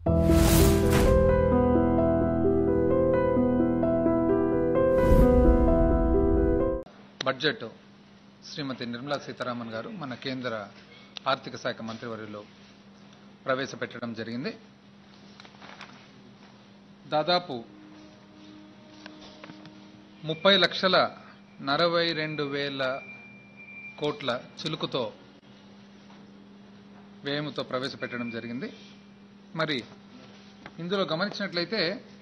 Budget శ్రీమతి నిర్మలా సీతారామన్ గారు మన కేంద్ర ఆర్థిక శాఖ మంత్రివర్యులు ప్రవేశపెట్టడం జరిగింది దాదాపు ముప్పై లక్షల నలభై రెండు వేల కోట్ల చిలుకుతో వ్యయముతో ప్రవేశపెట్టడం జరిగింది మరి ఇందులో గమనించినట్లయితే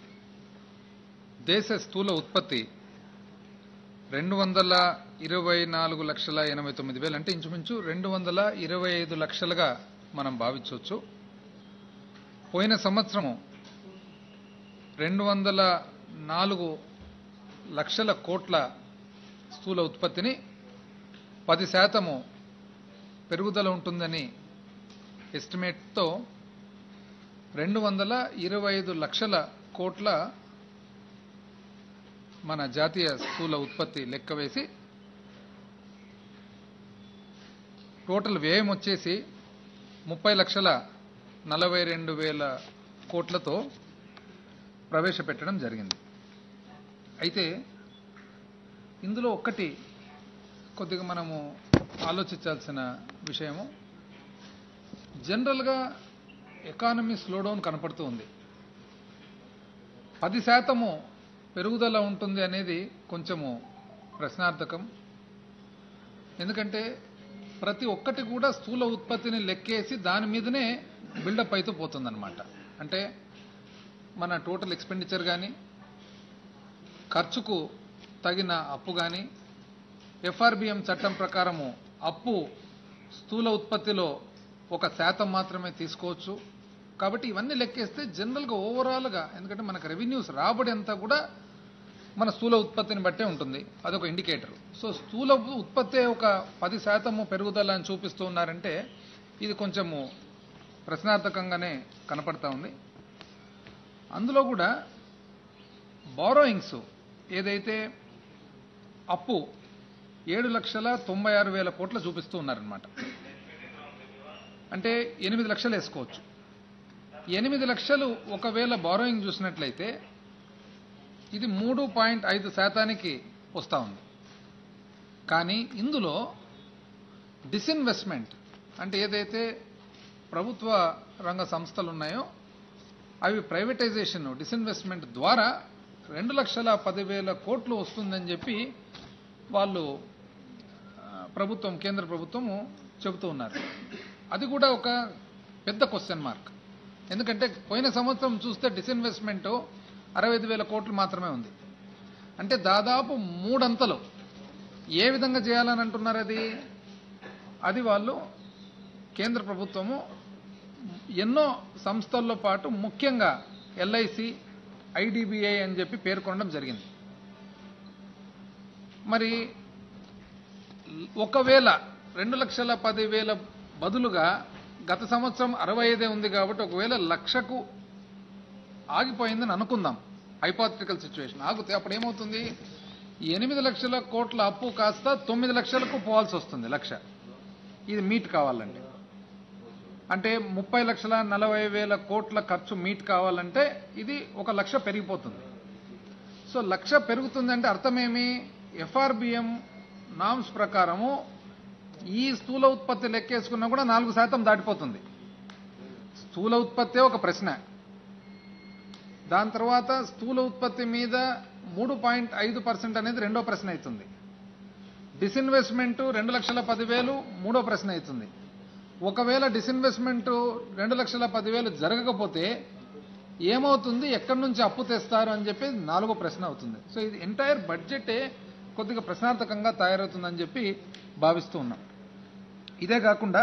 దేశ స్థూల ఉత్పత్తి రెండు వందల ఇరవై నాలుగు లక్షల ఎనభై తొమ్మిది వేలు అంటే ఇంచుమించు రెండు వందల ఇరవై ఐదు లక్షలుగా మనం భావించవచ్చు పోయిన సంవత్సరము రెండు వందల నాలుగు లక్షల కోట్ల స్థూల ఉత్పత్తిని పది శాతము పెరుగుదల ఉంటుందని ఎస్టిమేట్తో రెండు వందల ఇరవై ఐదు లక్షల కోట్ల మన జాతీయ స్థూల ఉత్పత్తి లెక్క వేసి టోటల్ వ్యయం వచ్చేసి ముప్పై లక్షల నలభై రెండు వేల కోట్లతో ప్రవేశపెట్టడం జరిగింది అయితే ఇందులో ఒక్కటి కొద్దిగా మనము ఆలోచించాల్సిన విషయము జనరల్గా ఎకానమీ స్లోడౌన్ కనపడుతూ ఉంది పది శాతము పెరుగుదల ఉంటుంది అనేది కొంచెము ప్రశ్నార్థకం ఎందుకంటే ప్రతి ఒక్కటి కూడా స్థూల ఉత్పత్తిని లెక్కేసి దాని మీదనే బిల్డప్ అవుతూ పోతుందన్నమాట అంటే మన టోటల్ ఎక్స్పెండిచర్ కానీ ఖర్చుకు తగిన అప్పు కానీ ఎఫ్ఆర్బిఎం చట్టం ప్రకారము అప్పు స్థూల ఉత్పత్తిలో ఒక శాతం మాత్రమే తీసుకోవచ్చు కాబట్టి ఇవన్నీ లెక్కేస్తే జనరల్గా ఓవరాల్గా ఎందుకంటే మనకు రెవెన్యూస్ రాబడి అంతా కూడా మన స్థూల ఉత్పత్తిని బట్టే ఉంటుంది అదొక ఇండికేటర్ సో స్థూల ఉత్పత్తి ఒక పది శాతము పెరుగుదల అని చూపిస్తూ ఉన్నారంటే ఇది కొంచెము ప్రశ్నార్థకంగానే కనపడతా ఉంది అందులో కూడా బారోయింగ్స్ ఏదైతే అప్పు ఏడు లక్షల తొంభై ఆరు వేల కోట్ల చూపిస్తూ ఉన్నారనమాట అంటే ఎనిమిది లక్షలు వేసుకోవచ్చు ఎనిమిది లక్షలు ఒకవేళ బారోయింగ్ చూసినట్లయితే ఇది మూడు పాయింట్ ఐదు శాతానికి వస్తూ ఉంది కానీ ఇందులో డిస్ఇన్వెస్ట్మెంట్ అంటే ఏదైతే ప్రభుత్వ రంగ సంస్థలు ఉన్నాయో అవి ప్రైవేటైజేషన్ డిస్ఇన్వెస్ట్మెంట్ ద్వారా రెండు లక్షల పదివేల కోట్లు వస్తుందని చెప్పి వాళ్ళు ఆ, ప్రభుత్వం కేంద్ర ప్రభుత్వము చెబుతూ ఉన్నారు అది కూడా ఒక పెద్ద క్వశ్చన్ మార్క్ ఎందుకంటే పోయిన సంవత్సరం చూస్తే డిస్ఇన్వెస్ట్మెంట్ అరవై ఐదు వేల కోట్లు మాత్రమే ఉంది అంటే దాదాపు మూడంతలు ఏ విధంగా చేయాలని అంటున్నారు అది అది వాళ్ళు కేంద్ర ప్రభుత్వము ఎన్నో సంస్థల్లో పాటు ముఖ్యంగా ఎల్ఐసి ఐడిబిఐ అని చెప్పి పేర్కొనడం జరిగింది మరి ఒకవేళ రెండు లక్షల పదివేల బదులుగా గత సంవత్సరం అరవై ఐదే ఉంది కాబట్టి ఒకవేళ లక్షకు ఆగిపోయిందని అనుకుందాం హైపాథటికల్ సిచ్యువేషన్ ఆగితే అప్పుడు ఏమవుతుంది ఈ ఎనిమిది లక్షల కోట్ల అప్పు కాస్త తొమ్మిది లక్షలకు పోవాల్సి వస్తుంది లక్ష ఇది మీట్ కావాలంటే అంటే ముప్పై లక్షల నలభై వేల కోట్ల ఖర్చు మీట్ కావాలంటే ఇది ఒక లక్ష పెరిగిపోతుంది సో లక్ష పెరుగుతుందంటే అర్థమేమి ఎఫ్ఆర్బిఎం నామ్స్ ప్రకారము ఈ స్థూల ఉత్పత్తి లెక్కేసుకున్నా కూడా నాలుగు శాతం దాటిపోతుంది స్థూల ఉత్పత్తే ఒక ప్రశ్న దాని తర్వాత స్థూల ఉత్పత్తి మీద మూడు పాయింట్ ఐదు పర్సెంట్ అనేది రెండో ప్రశ్న అవుతుంది డిస్ఇన్వెస్ట్మెంట్ రెండు లక్షల పదివేలు మూడో ప్రశ్న అవుతుంది ఒకవేళ డిస్ఇన్వెస్ట్మెంట్ రెండు లక్షల పదివేలు జరగకపోతే ఏమవుతుంది ఎక్కడి నుంచి అప్పు తెస్తారు అని చెప్పి నాలుగో ప్రశ్న అవుతుంది సో ఇది ఎంటైర్ బడ్జెటే కొద్దిగా ప్రశ్నార్థకంగా తయారవుతుందని చెప్పి భావిస్తూ ఉన్నాం ఇదే కాకుండా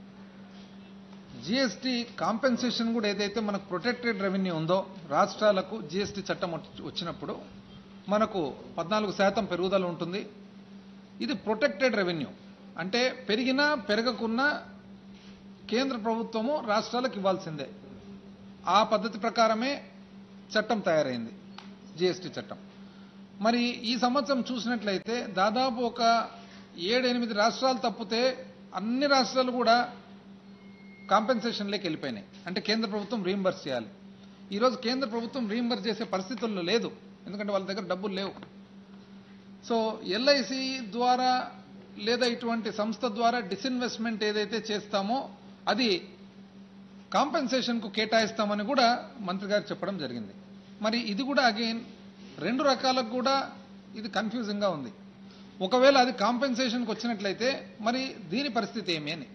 జిఎస్టీ కాంపెన్సేషన్ కూడా ఏదైతే మనకు ప్రొటెక్టెడ్ రెవెన్యూ ఉందో రాష్ట్రాలకు జిఎస్టీ చట్టం వచ్చి- వచ్చినప్పుడు మనకు పద్నాలుగు శాతం పెరుగుదల ఉంటుంది ఇది ప్రొటెక్టెడ్ రెవెన్యూ అంటే పెరిగినా పెరగకున్నా కేంద్ర ప్రభుత్వము రాష్ట్రాలకు ఇవ్వాల్సిందే ఆ పద్ధతి ప్రకారమే చట్టం తయారైంది జిఎస్టీ చట్టం మరి ఈ సంవత్సరం చూసినట్లయితే దాదాపు ఒక ఏడెనిమిది రాష్ట్రాలు తప్పితే అన్ని రాష్ట్రాలు కూడా కాంపెన్సేషన్లోకి వెళ్ళిపోయినాయి అంటే కేంద్ర ప్రభుత్వం రీంబర్స్ చేయాలి ఈరోజు కేంద్ర ప్రభుత్వం రీంబర్స్ చేసే పరిస్థితుల్లో లేదు ఎందుకంటే వాళ్ళ దగ్గర డబ్బులు లేవు సో ఎల్ఐసి ద్వారా లేదా ఇటువంటి సంస్థ ద్వారా డిస్ఇన్వెస్ట్మెంట్ ఏదైతే చేస్తామో అది కాంపెన్సేషన్కు కేటాయిస్తామని కూడా మంత్రి గారు చెప్పడం జరిగింది మరి ఇది కూడా అగైన్ రెండు రకాలకు కూడా ఇది కన్ఫ్యూజింగ్గా ఉంది ఒకవేళ అది కాంపెన్సేషన్కి వచ్చినట్లయితే మరి దీని పరిస్థితి ఏమి అని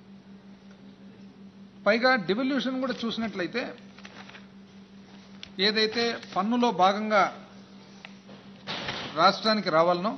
పైగా డివల్యూషన్ కూడా చూసినట్లయితే ఏదైతే పన్నులో భాగంగా రాష్ట్రానికి రావాలనో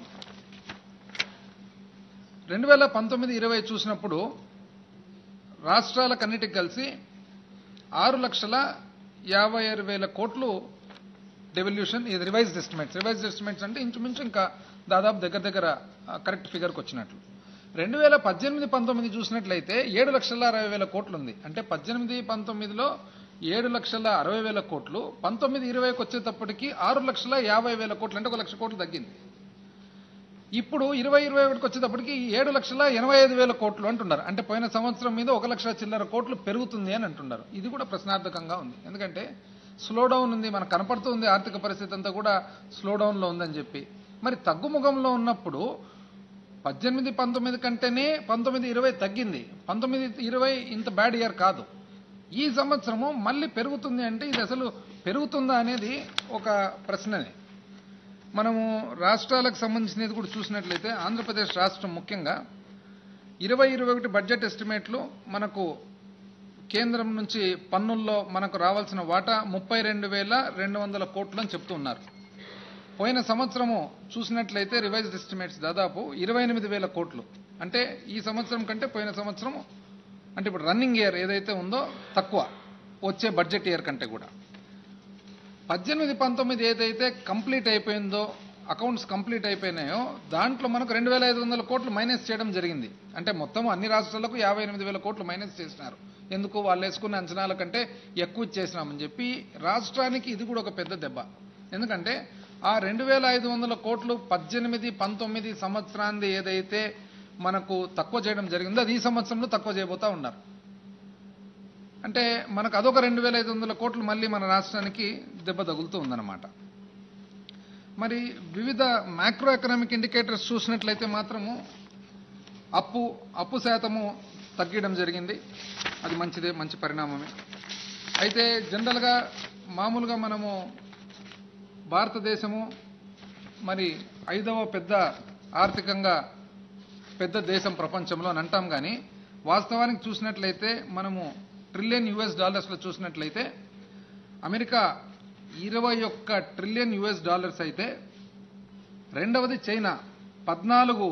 రెండు వేల పంతొమ్మిది ఇరవై చూసినప్పుడు రాష్ట్రాలకన్నిటికి కలిసి ఆరు లక్షల యాభై ఆరు వేల కోట్లు డెవల్యూషన్ ఇది రివైజ్డ్ ఎస్టిమేట్స్ రివైజ్డ్ ఎస్టిమేట్స్ అంటే ఇంచుమించు ఇంకా దాదాపు దగ్గర దగ్గర కరెక్ట్ ఫిగర్కి వచ్చినట్లు రెండు వేల పద్దెనిమిది పంతొమ్మిది చూసినట్లయితే ఏడు లక్షల అరవై వేల కోట్లు ఉంది అంటే పద్దెనిమిది పంతొమ్మిదిలో ఏడు లక్షల అరవై వేల కోట్లు పంతొమ్మిది ఇరవైకి వచ్చేటప్పటికి ఆరు లక్షల యాభై వేల కోట్లు అంటే ఒక లక్ష కోట్లు తగ్గింది ఇప్పుడు ఇరవై ఇరవై ఒకటికి వచ్చేటప్పటికి ఏడు లక్షల ఎనభై ఐదు వేల కోట్లు అంటున్నారు అంటే పోయిన సంవత్సరం మీద ఒక లక్ష చిల్లర కోట్లు పెరుగుతుంది అని అంటున్నారు ఇది కూడా ప్రశ్నార్థకంగా ఉంది ఎందుకంటే స్లో డౌన్ ఉంది మనకు కనపడుతుంది ఆర్థిక పరిస్థితి అంతా కూడా స్లో డౌన్లో ఉందని చెప్పి మరి తగ్గుముఖంలో ఉన్నప్పుడు పద్దెనిమిది పంతొమ్మిది కంటేనే పంతొమ్మిది ఇరవై తగ్గింది పంతొమ్మిది ఇరవై ఇంత బ్యాడ్ ఇయర్ కాదు ఈ సంవత్సరము మళ్ళీ పెరుగుతుంది అంటే ఇది అసలు పెరుగుతుందా అనేది ఒక ప్రశ్ననే మనము రాష్ట్రాలకు సంబంధించినది కూడా చూసినట్లయితే ఆంధ్రప్రదేశ్ రాష్ట్రం ముఖ్యంగా ఇరవై ఇరవై ఒకటి బడ్జెట్ ఎస్టిమేట్లు మనకు కేంద్రం నుంచి పన్నుల్లో మనకు రావాల్సిన వాటా ముప్పై రెండు వేల రెండు వందల కోట్లు అని చెప్తూ ఉన్నారు పోయిన సంవత్సరము చూసినట్లయితే రివైజ్డ్ ఎస్టిమేట్స్ దాదాపు ఇరవై ఎనిమిది వేల కోట్లు అంటే ఈ సంవత్సరం కంటే పోయిన సంవత్సరము అంటే ఇప్పుడు రన్నింగ్ ఇయర్ ఏదైతే ఉందో తక్కువ వచ్చే బడ్జెట్ ఇయర్ కంటే కూడా పద్దెనిమిది పంతొమ్మిది ఏదైతే కంప్లీట్ అయిపోయిందో అకౌంట్స్ కంప్లీట్ అయిపోయినాయో దాంట్లో మనకు రెండు వేల ఐదు వందల కోట్లు మైనస్ చేయడం జరిగింది అంటే మొత్తం అన్ని రాష్ట్రాలకు యాభై ఎనిమిది వేల కోట్లు మైనస్ చేసినారు ఎందుకు వాళ్ళు వేసుకున్న అంచనాల కంటే ఎక్కువ ఇచ్చేసినామని చెప్పి రాష్ట్రానికి ఇది కూడా ఒక పెద్ద దెబ్బ ఎందుకంటే ఆ రెండు వేల ఐదు వందల కోట్లు పద్దెనిమిది పంతొమ్మిది సంవత్సరాంది ఏదైతే మనకు తక్కువ చేయడం జరిగిందో అది ఈ సంవత్సరంలో తక్కువ చేయబోతా ఉన్నారు అంటే మనకు అదొక రెండు వేల ఐదు వందల కోట్లు మళ్ళీ మన రాష్ట్రానికి దెబ్బ తగులుతూ ఉందన్నమాట మరి వివిధ మ్యాక్రో ఎకనామిక్ ఇండికేటర్స్ చూసినట్లయితే మాత్రము అప్పు అప్పు శాతము తగ్గడం జరిగింది అది మంచిదే మంచి పరిణామమే అయితే జనరల్గా మామూలుగా మనము భారతదేశము మరి ఐదవ పెద్ద ఆర్థికంగా పెద్ద దేశం ప్రపంచంలో అని అంటాం కానీ వాస్తవానికి చూసినట్లయితే మనము ట్రిలియన్ యుఎస్ డాలర్స్లో చూసినట్లయితే అమెరికా ఇరవై ఒక్క ట్రిలియన్ యుఎస్ డాలర్స్ అయితే రెండవది చైనా పద్నాలుగు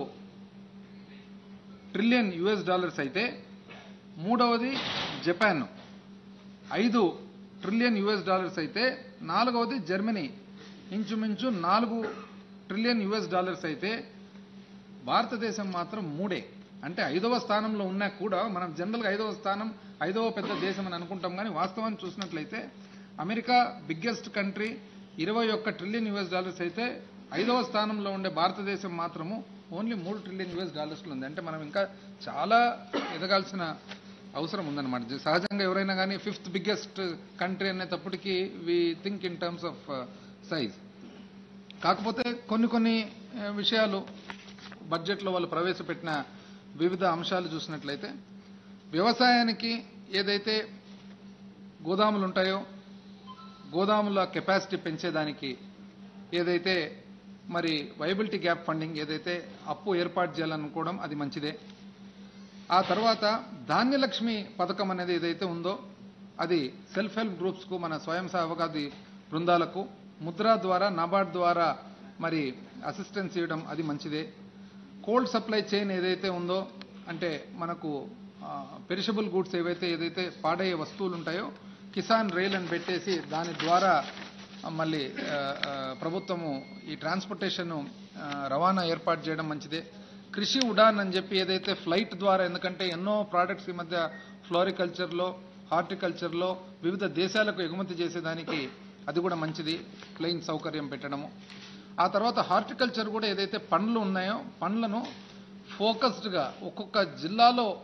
ట్రిలియన్ యుఎస్ డాలర్స్ అయితే మూడవది జపాన్ ఐదు ట్రిలియన్ యుఎస్ డాలర్స్ అయితే నాలుగవది జర్మనీ ఇంచుమించు నాలుగు ట్రిలియన్ యుఎస్ డాలర్స్ అయితే భారతదేశం మాత్రం మూడే అంటే ఐదవ స్థానంలో ఉన్నా కూడా మనం జనరల్గా ఐదవ స్థానం ఐదవ పెద్ద దేశం అని అనుకుంటాం కానీ వాస్తవాన్ని చూసినట్లయితే అమెరికా బిగ్గెస్ట్ కంట్రీ ఇరవై ఒక్క ట్రిలియన్ యుఎస్ డాలర్స్ అయితే ఐదవ స్థానంలో ఉండే భారతదేశం మాత్రము ఓన్లీ మూడు ట్రిలియన్ యుఎస్ డాలర్స్లో ఉంది అంటే మనం ఇంకా చాలా ఎదగాల్సిన అవసరం ఉందన్నమాట సహజంగా ఎవరైనా కానీ ఫిఫ్త్ బిగ్గెస్ట్ కంట్రీ అనేటప్పటికీ we think in terms of size కాకపోతే కొన్ని కొన్ని ఆ, విషయాలు బడ్జెట్లో వాళ్ళు ప్రవేశపెట్టిన వివిధ అంశాలు చూసినట్లయితే వ్యవసాయానికి ఏదైతే గోదాములు ఉంటాయో గోదాముల కెపాసిటీ పెంచేదానికి ఏదైతే మరి వైబిలిటీ గ్యాప్ ఫండింగ్ ఏదైతే అప్పు ఏర్పాటు చేయాలనుకోవడం అది మంచిదే ఆ తర్వాత ధాన్యలక్ష్మి పథకం అనేది ఏదైతే ఉందో అది సెల్ఫ్ హెల్ప్ గ్రూప్స్కు మన స్వయం సహకారి బృందాలకు ముద్రా ద్వారా నాబార్డ్ ద్వారా మరి అసిస్టెన్స్ ఇవ్వడం అది మంచిదే కోల్డ్ సప్లై చైన్ ఏదైతే ఉందో అంటే మనకు పెరిషబుల్ గూడ్స్ ఏవైతే ఏదైతే పాడయ్యే వస్తువులు ఉంటాయో కిసాన్ రైల్ అని పెట్టేసి దాని ద్వారా ఆ, మళ్ళీ ఆ, ఆ, ప్రభుత్వము ఈ ట్రాన్స్పోర్టేషన్ రవాణా ఏర్పాటు చేయడం మంచిదే కృషి ఉడాన్ అని చెప్పి ఏదైతే ఫ్లైట్ ద్వారా ఎందుకంటే ఎన్నో ప్రోడక్ట్స్ ఈ మధ్య ఫ్లోరికల్చర్లో హార్టికల్చర్లో వివిధ దేశాలకు ఎగుమతి చేసేదానికి అది కూడా మంచిది ప్లెయిన్ సౌకర్యం పెట్టడము ఆ తర్వాత హార్టికల్చర్ కూడా ఏదైతే పండ్లు ఉన్నాయో పండ్లను ఫోకస్డ్గా ఒక్కొక్క జిల్లాలో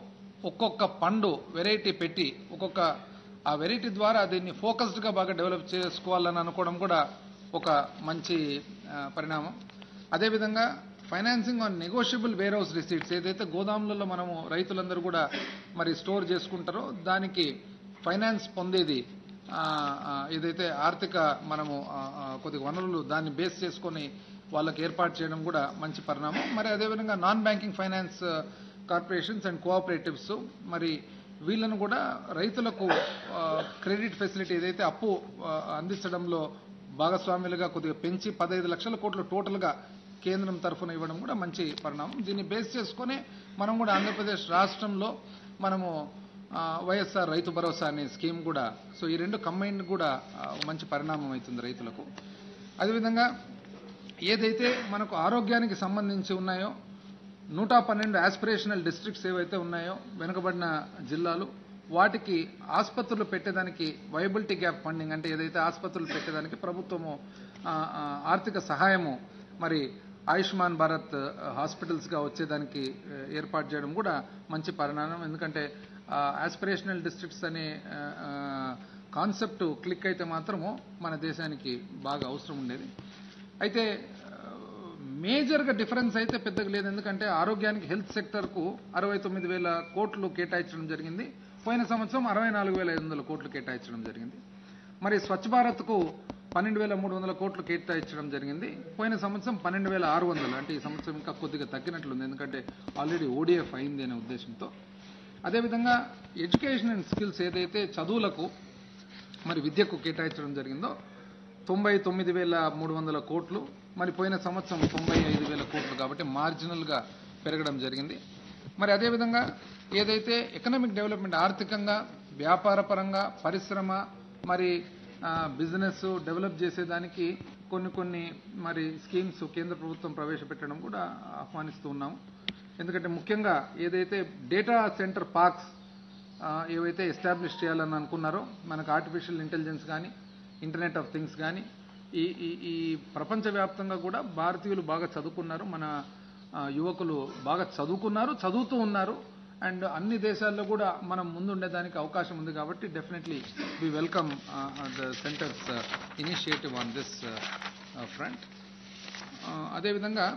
ఒక్కొక్క పండు వెరైటీ పెట్టి ఒక్కొక్క ఆ వెరైటీ ద్వారా దీన్ని ఫోకస్డ్గా బాగా డెవలప్ చేసుకోవాలని అనుకోవడం కూడా ఒక మంచి ఆ, పరిణామం అదేవిధంగా financing on negotiable warehouse receipts ఏదైతే గోదాములలో మనము రైతులందరూ కూడా మరి స్టోర్ చేసుకుంటారో దానికి ఫైనాన్స్ పొందేది ఆ, ఆ, ఏదైతే ఆర్థిక మనము ఆ, ఆ, కొద్దిగా వనరులు దాన్ని బేస్ చేసుకొని వాళ్ళకి ఏర్పాటు చేయడం కూడా మంచి పరిణామం మరి అదేవిధంగా non banking finance corporations and cooperatives మరి వీళ్ళను కూడా రైతులకు క్రెడిట్ ఫెసిలిటీ ఏదైతే అప్పు ఆ, అందించడంలో భాగస్వాములుగా కొద్దిగా పెంచి పదహైదు లక్షల కోట్లు టోటల్గా కేంద్రం తరఫున ఇవ్వడం కూడా మంచి పరిణామం దీన్ని బేస్ చేసుకొని మనం కూడా ఆంధ్రప్రదేశ్ రాష్ట్రంలో మనము ఆ, వైఎస్ఆర్ రైతు భరోసా అనే స్కీమ్ కూడా సో ఈ రెండు కంబైన్ కూడా ఆ, మంచి పరిణామం అవుతుంది రైతులకు అదేవిధంగా ఏదైతే మనకు ఆరోగ్యానికి సంబంధించి ఉన్నాయో నూట పన్నెండు ఆస్పిరేషనల్ డిస్ట్రిక్ట్స్ ఏవైతే ఉన్నాయో వెనుకబడిన జిల్లాలు వాటికి ఆసుపత్రులు పెట్టేదానికి వైబిలిటీ గ్యాప్ ఫండింగ్ అంటే ఏదైతే ఆసుపత్రులు పెట్టేదానికి ప్రభుత్వము ఆ, ఆ, ఆర్థిక సహాయము మరి ఆయుష్మాన్ భారత్ హాస్పిటల్స్గా వచ్చేదానికి ఆ, ఏర్పాటు చేయడం కూడా మంచి పరిణామం ఎందుకంటే ఆస్పిరేషనల్ డిస్ట్రిక్ట్స్ అనే కాన్సెప్ట్ క్లిక్ అయితే మాత్రము మన దేశానికి బాగా అవసరం ఉండేది అయితే మేజర్గా డిఫరెన్స్ అయితే పెద్దగా లేదు ఎందుకంటే ఆరోగ్యానికి హెల్త్ సెక్టర్కు అరవై తొమ్మిది వేల కోట్లు కేటాయించడం జరిగింది పోయిన సంవత్సరం అరవై నాలుగు వేల ఐదు వందల కోట్లు కేటాయించడం జరిగింది మరి స్వచ్ఛ భారత్కు పన్నెండు వేల మూడు వందల కోట్లు కేటాయించడం జరిగింది పోయిన సంవత్సరం పన్నెండు వేల ఆరు వందలు అంటే ఈ సంవత్సరం ఇంకా కొద్దిగా తగ్గినట్లుంది ఎందుకంటే ఆల్రెడీ ఓడిఎఫ్ అయింది అనే ఉద్దేశంతో అదేవిధంగా ఎడ్యుకేషన్ అండ్ స్కిల్స్ ఏదైతే చదువులకు మరి విద్యకు కేటాయించడం జరిగిందో తొంభై తొమ్మిది వేల మూడు వందల కోట్లు మరి పోయిన సంవత్సరం తొంభై ఐదు వేల కోట్లు కాబట్టి మార్జినల్గా పెరగడం జరిగింది మరి అదేవిధంగా ఏదైతే ఎకనామిక్ డెవలప్మెంట్ ఆర్థికంగా వ్యాపారపరంగా పరిశ్రమ మరి బిజినెస్ డెవలప్ చేసేదానికి కొన్ని కొన్ని మరి స్కీమ్స్ కేంద్ర ప్రభుత్వం ప్రవేశపెట్టడం కూడా ఆహ్వానిస్తూ ఉన్నాము ఎందుకంటే ముఖ్యంగా ఏదైతే డేటా సెంటర్ పార్క్స్ ఆ, ఏవైతే ఎస్టాబ్లిష్ చేయాలని అనుకున్నారో మనకు ఆర్టిఫిషియల్ ఇంటెలిజెన్స్ కానీ ఇంటర్నెట్ ఆఫ్ థింగ్స్ కానీ ఈ ఈ ఈ ప్రపంచవ్యాప్తంగా కూడా భారతీయులు బాగా చదువుకున్నారు మన ఆ, యువకులు బాగా చదువుకున్నారు చదువుతూ ఉన్నారు అండ్ అన్ని దేశాల్లో కూడా మనం ముందుండేదానికి అవకాశం ఉంది కాబట్టి definitely we welcome the centres initiative on this front అదేవిధంగా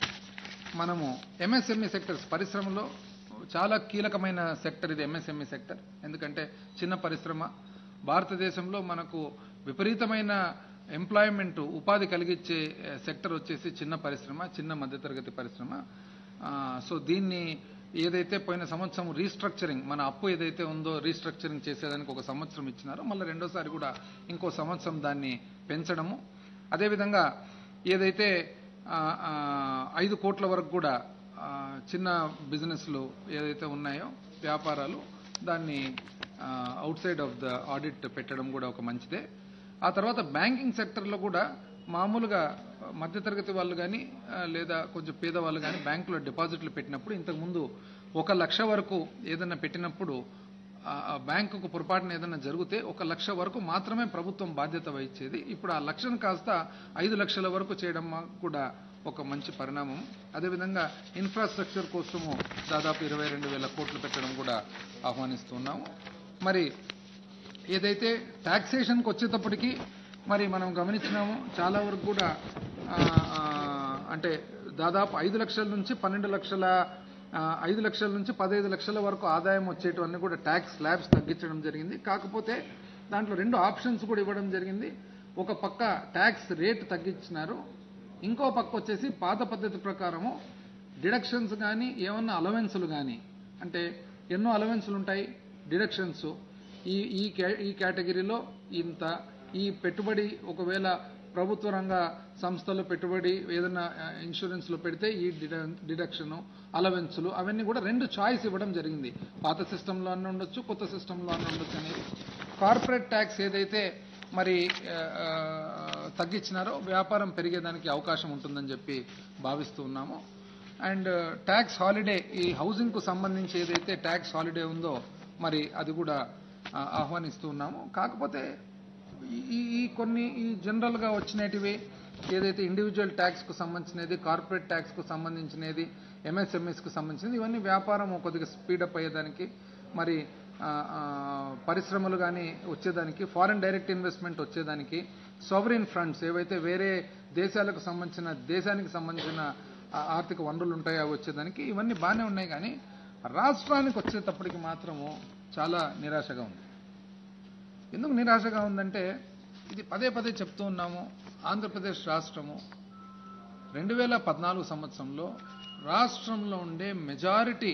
మనము ఎంఎస్ఎంఈ సెక్టర్స్ పరిశ్రమలో చాలా కీలకమైన సెక్టర్ ఇది ఎంఎస్ఎంఈ సెక్టర్ ఎందుకంటే చిన్న పరిశ్రమ భారతదేశంలో మనకు విపరీతమైన ఎంప్లాయ్మెంట్ ఉపాధి కలిగించే సెక్టర్ వచ్చేసి చిన్న పరిశ్రమ చిన్న మధ్యతరగతి పరిశ్రమ ఆ, సో దీన్ని ఏదైతే పోయిన సంవత్సరం రీస్ట్రక్చరింగ్ మన అప్పు ఏదైతే ఉందో రీస్ట్రక్చరింగ్ చేసేదానికి ఒక సంవత్సరం ఇచ్చినారో మళ్ళీ రెండోసారి కూడా ఇంకో సంవత్సరం దాన్ని పెంచడము అదేవిధంగా ఏదైతే ఆ, ఆ, ఐదు కోట్ల వరకు కూడా ఆ, చిన్న బిజినెస్లు ఏదైతే ఉన్నాయో వ్యాపారాలు దాన్ని outside of the audit పెట్టడం కూడా ఒక మంచిదే ఆ తర్వాత బ్యాంకింగ్ సెక్టర్లో కూడా మామూలుగా మధ్యతరగతి వాళ్ళు కానీ లేదా కొంచెం పేదవాళ్ళు కానీ బ్యాంకులో డిపాజిట్లు పెట్టినప్పుడు ఇంతకుముందు ఒక లక్ష వరకు ఏదైనా పెట్టినప్పుడు ఆ ఆ బ్యాంకుకు పొరపాటున ఏదైనా జరిగితే ఒక లక్ష వరకు మాత్రమే ప్రభుత్వం బాధ్యత వహించేది ఇప్పుడు ఆ లక్షను కాస్త ఐదు లక్షల వరకు చేయడం మా- కూడా ఒక మంచి పరిణామం అదేవిధంగా ఇన్ఫ్రాస్ట్రక్చర్ కోసము దాదాపు ఇరవై రెండు వేల కోట్లు పెట్టడం కూడా ఆహ్వానిస్తున్నాము మరి ఏదైతే టాక్సేషన్కి వచ్చేటప్పటికి మరి మనం గమనించినాము చాలా వరకు కూడా ఆ, ఆ, అంటే దాదాపు ఐదు లక్షల నుంచి పన్నెండు లక్షల ఆ, ఐదు లక్షల నుంచి పదహైదు లక్షల వరకు ఆదాయం వచ్చేటివన్నీ కూడా ట్యాక్స్ స్లాబ్స్ తగ్గించడం జరిగింది కాకపోతే దాంట్లో రెండు ఆప్షన్స్ కూడా ఇవ్వడం జరిగింది ఒక పక్క ట్యాక్స్ రేట్ తగ్గించినారు ఇంకో పక్క వచ్చేసి పాత పద్ధతి ప్రకారము డిడక్షన్స్ కానీ ఏమన్నా అలవెన్సులు కానీ అంటే ఎన్నో అలవెన్సులు ఉంటాయి డిడక్షన్స్ ఈ ఈ కే- ఈ కేటగిరీలో ఇంత ఈ పెట్టుబడి ఒకవేళ ప్రభుత్వ రంగ సంస్థలో పెట్టుబడి ఏదైనా ఇన్సూరెన్స్లో పెడితే ఈ డిడక్షన్ అలవెన్సులు అవన్నీ కూడా రెండు చాయిస్ ఇవ్వడం జరిగింది పాత సిస్టంలో అన్న ఉండొచ్చు కొత్త సిస్టంలో అన్న ఉండొచ్చు అనేది కార్పొరేట్ ట్యాక్స్ ఏదైతే మరి ఆ, ఆ, తగ్గించినారో వ్యాపారం పెరిగేదానికి అవకాశం ఉంటుందని చెప్పి భావిస్తూ ఉన్నాము అండ్ ట్యాక్స్ హాలిడే ఈ హౌసింగ్ కు సంబంధించి ఏదైతే ట్యాక్స్ హాలిడే ఉందో మరి అది కూడా ఆ, ఆహ్వానిస్తూ ఉన్నాము కాకపోతే ఈ- ఈ ఈ కొన్ని ఈ జనరల్ గా వచ్చినటివి ఏదైతే ఇండివిజువల్ ట్యాక్స్ కు సంబంధించినది కార్పొరేట్ ట్యాక్స్ కు సంబంధించినది ఎంఎస్ఎంఎస్కి సంబంధించింది ఇవన్నీ వ్యాపారం కొద్దిగా స్పీడప్ అయ్యేదానికి మరి ఆ, ఆ, పరిశ్రమలు కానీ వచ్చేదానికి ఫారెన్ డైరెక్ట్ ఇన్వెస్ట్మెంట్ వచ్చేదానికి సావరిన్ ఫండ్స్ ఏవైతే వేరే దేశాలకు సంబంధించిన దేశానికి సంబంధించిన ఆ, ఆర్థిక వనరులు ఉంటాయో అవి వచ్చేదానికి ఇవన్నీ బాగానే ఉన్నాయి కానీ రాష్ట్రానికి వచ్చేటప్పటికి మాత్రము చాలా నిరాశగా ఉంది ఎందుకు నిరాశగా ఉందంటే ఇది పదే పదే చెప్తూ ఉన్నాము ఆంధ్రప్రదేశ్ రాష్ట్రము రెండు వేల పద్నాలుగు సంవత్సరంలో రాష్ట్రంలో ఉండే మెజారిటీ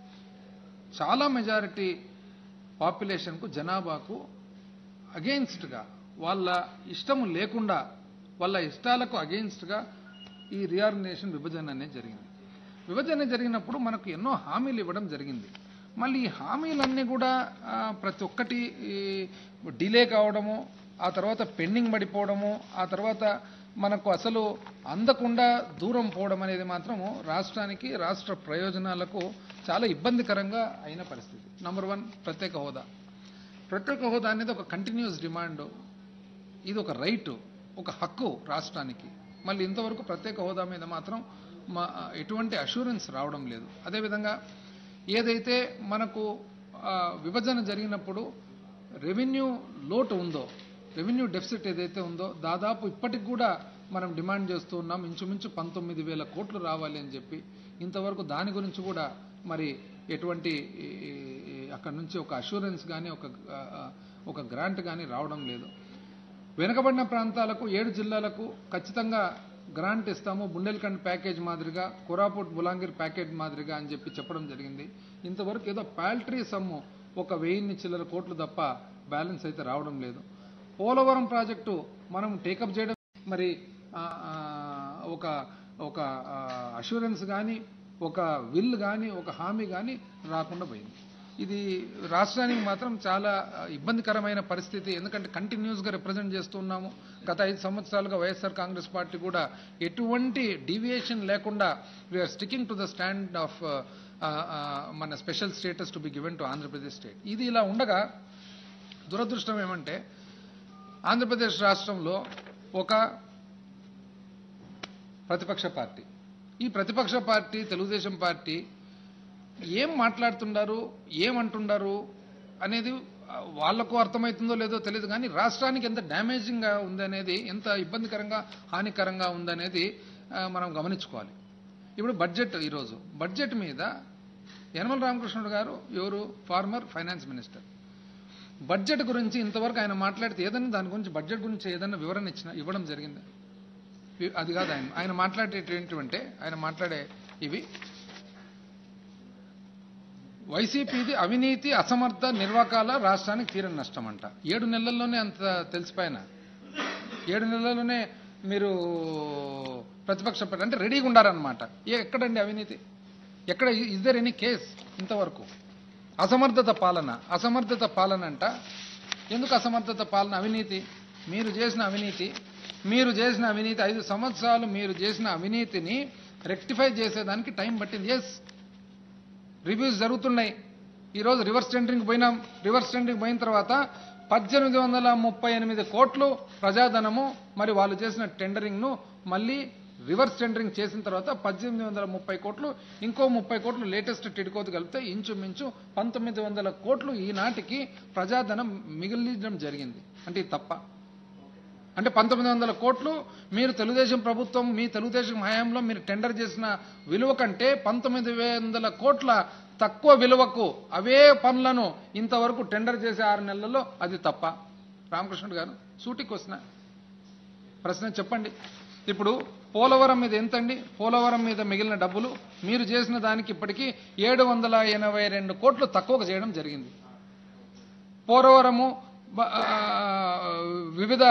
చాలా మెజారిటీ పాపులేషన్కు జనాభాకు అగెయిన్స్ట్గా వాళ్ళ ఇష్టము లేకుండా వాళ్ళ ఇష్టాలకు అగెయిన్స్ట్గా ఈ రీఆర్గనైజేషన్ విభజన అనేది జరిగింది విభజన జరిగినప్పుడు మనకు ఎన్నో హామీలు ఇవ్వడం జరిగింది మళ్ళీ ఈ హామీలన్నీ కూడా ఆ, ప్రతి ఒక్కటి డిలే కావడము ఆ తర్వాత పెండింగ్ పడిపోవడము ఆ తర్వాత మనకు అసలు అందకుండా దూరం పోవడం అనేది మాత్రము రాష్ట్రానికి రాష్ట్ర ప్రయోజనాలకు చాలా ఇబ్బందికరంగా అయిన పరిస్థితి నంబర్ వన్ ప్రత్యేక హోదా ప్రత్యేక హోదా అనేది ఒక కంటిన్యూస్ డిమాండ్ ఇది ఒక రైటు ఒక హక్కు రాష్ట్రానికి మళ్ళీ ఇంతవరకు ప్రత్యేక హోదా మీద మాత్రం మా ఎటువంటి అష్యూరెన్స్ రావడం లేదు అదేవిధంగా ఏదైతే మనకు ఆ, విభజన జరిగినప్పుడు రెవెన్యూ లోటు ఉందో రెవెన్యూ డెఫిసిట్ ఏదైతే ఉందో దాదాపు ఇప్పటికి కూడా మనం డిమాండ్ చేస్తూ ఉన్నాం ఇంచుమించు పంతొమ్మిది వేల కోట్లు రావాలి అని చెప్పి ఇంతవరకు దాని గురించి కూడా మరి ఎటువంటి ఈ, ఈ, అక్కడ నుంచి ఒక అష్యూరెన్స్ కానీ ఒక ఆ, ఆ, ఒక గ్రాంట్ కానీ రావడం లేదు వెనుకబడిన ప్రాంతాలకు ఏడు జిల్లాలకు ఖచ్చితంగా గ్రాంట్ ఇస్తాము బుండెల్ఖండ్ ప్యాకేజ్ మాదిరిగా కోరాపుట్ బులాంగిర్ ప్యాకేజ్ మాదిరిగా అని చెప్పి చెప్పడం జరిగింది ఇంతవరకు ఏదో పాల్ట్రీ సమ్ము ఒక వెయ్యిన్ని చిల్లర కోట్లు తప్ప బ్యాలెన్స్ అయితే రావడం లేదు పోలవరం ప్రాజెక్టు మనం టేకప్ చేయడం మరి ఆ, ఆ, ఒక ఒక అష్యూరెన్స్ కానీ ఒక విల్ కానీ ఒక హామీ కానీ రాకుండా పోయింది ఇది రాష్ట్రానికి మాత్రం చాలా ఆ, ఇబ్బందికరమైన పరిస్థితి ఎందుకంటే కంటిన్యూస్గా రిప్రజెంట్ చేస్తున్నాము గత ఐదు సంవత్సరాలుగా వైఎస్ఆర్ కాంగ్రెస్ పార్టీ కూడా ఎటువంటి డీవియేషన్ లేకుండా we are sticking to the stand of మన special status to be given to Andhra Pradesh state ఇది ఇలా ఉండగా దురదృష్టం ఏమంటే ఆంధ్రప్రదేశ్ రాష్ట్రంలో ఒక ప్రతిపక్ష పార్టీ ఈ ప్రతిపక్ష పార్టీ తెలుగుదేశం పార్టీ ఏం మాట్లాడుతున్నారు ఏమంటున్నారు అనేది ఆ, వాళ్లకు అర్థమవుతుందో లేదో తెలియదు కానీ రాష్ట్రానికి ఎంత డ్యామేజింగ్గా ఉందనేది ఎంత ఇబ్బందికరంగా హానికరంగా ఉందనేది ఆ, మనం గమనించుకోవాలి ఇప్పుడు బడ్జెట్ ఈరోజు బడ్జెట్ మీద యనమల రామకృష్ణుడు గారు ఎవరు ఫార్మర్ ఫైనాన్స్ మినిస్టర్ బడ్జెట్ గురించి ఇంతవరకు ఆయన మాట్లాడితే ఏదైనా దాని గురించి బడ్జెట్ గురించి ఏదైనా వివరణ ఇచ్చిన ఇవ్వడం జరిగింది అది కాదు ఆయన ఆయన మాట్లాడేటటువంటి ఆయన మాట్లాడే ఇవి వైసీపీది అవినీతి అసమర్థ నిర్వాకాల రాష్ట్రానికి తీరని నష్టం అంట ఏడు నెలల్లోనే అంత తెలిసిపోయిన ఏడు నెలల్లోనే మీరు ప్రతిపక్ష పార్టీ అంటే రెడీగా ఉండారనమాట ఏ ఎక్కడండి అవినీతి ఎక్కడ ఇస్ దర్ ఎనీ కేస్ ఇంతవరకు అసమర్థత పాలన అసమర్థత పాలన అంట ఎందుకు అసమర్థత పాలన అవినీతి మీరు చేసిన అవినీతి మీరు చేసిన అవినీతి ఐదు సంవత్సరాలు మీరు చేసిన అవినీతిని రెక్టిఫై చేసేదానికి టైం పట్టింది ఎస్ రివ్యూస్ జరుగుతున్నాయి ఈరోజు రివర్స్ టెండరింగ్ పోయినాం రివర్స్ టెండరింగ్ పోయిన తర్వాత పద్దెనిమిది వందల ముప్పై ఎనిమిది కోట్లు ప్రజాధనము మరి వాళ్ళు చేసిన టెండరింగ్ను మళ్ళీ రివర్స్ టెండరింగ్ చేసిన తర్వాత పద్దెనిమిది వందల ముప్పై కోట్లు ఇంకో ముప్పై కోట్లు లేటెస్ట్ టిడ్కోతు కలిపితే ఇంచుమించు పంతొమ్మిది వందల కోట్లు ఈనాటికి ప్రజాధనం మిగిలించడం జరిగింది అంటే ఇది తప్ప అంటే పంతొమ్మిది వందల కోట్లు మీరు తెలుగుదేశం ప్రభుత్వం మీ తెలుగుదేశం హయాంలో మీరు టెండర్ చేసిన విలువ కంటే పంతొమ్మిది వందల కోట్ల తక్కువ విలువకు అవే పనులను ఇంతవరకు టెండర్ చేసే ఆరు నెలల్లో అది తప్ప రామకృష్ణుడు గారు సూటికి వస్తున్నా ప్రశ్న చెప్పండి ఇప్పుడు పోలవరం మీద ఎంతండి పోలవరం మీద మిగిలిన డబ్బులు మీరు చేసిన దానికి ఇప్పటికీ ఏడు వందల ఎనభై రెండు కోట్లు తక్కువగా చేయడం జరిగింది పోలవరము బ- ఆ, వివిధ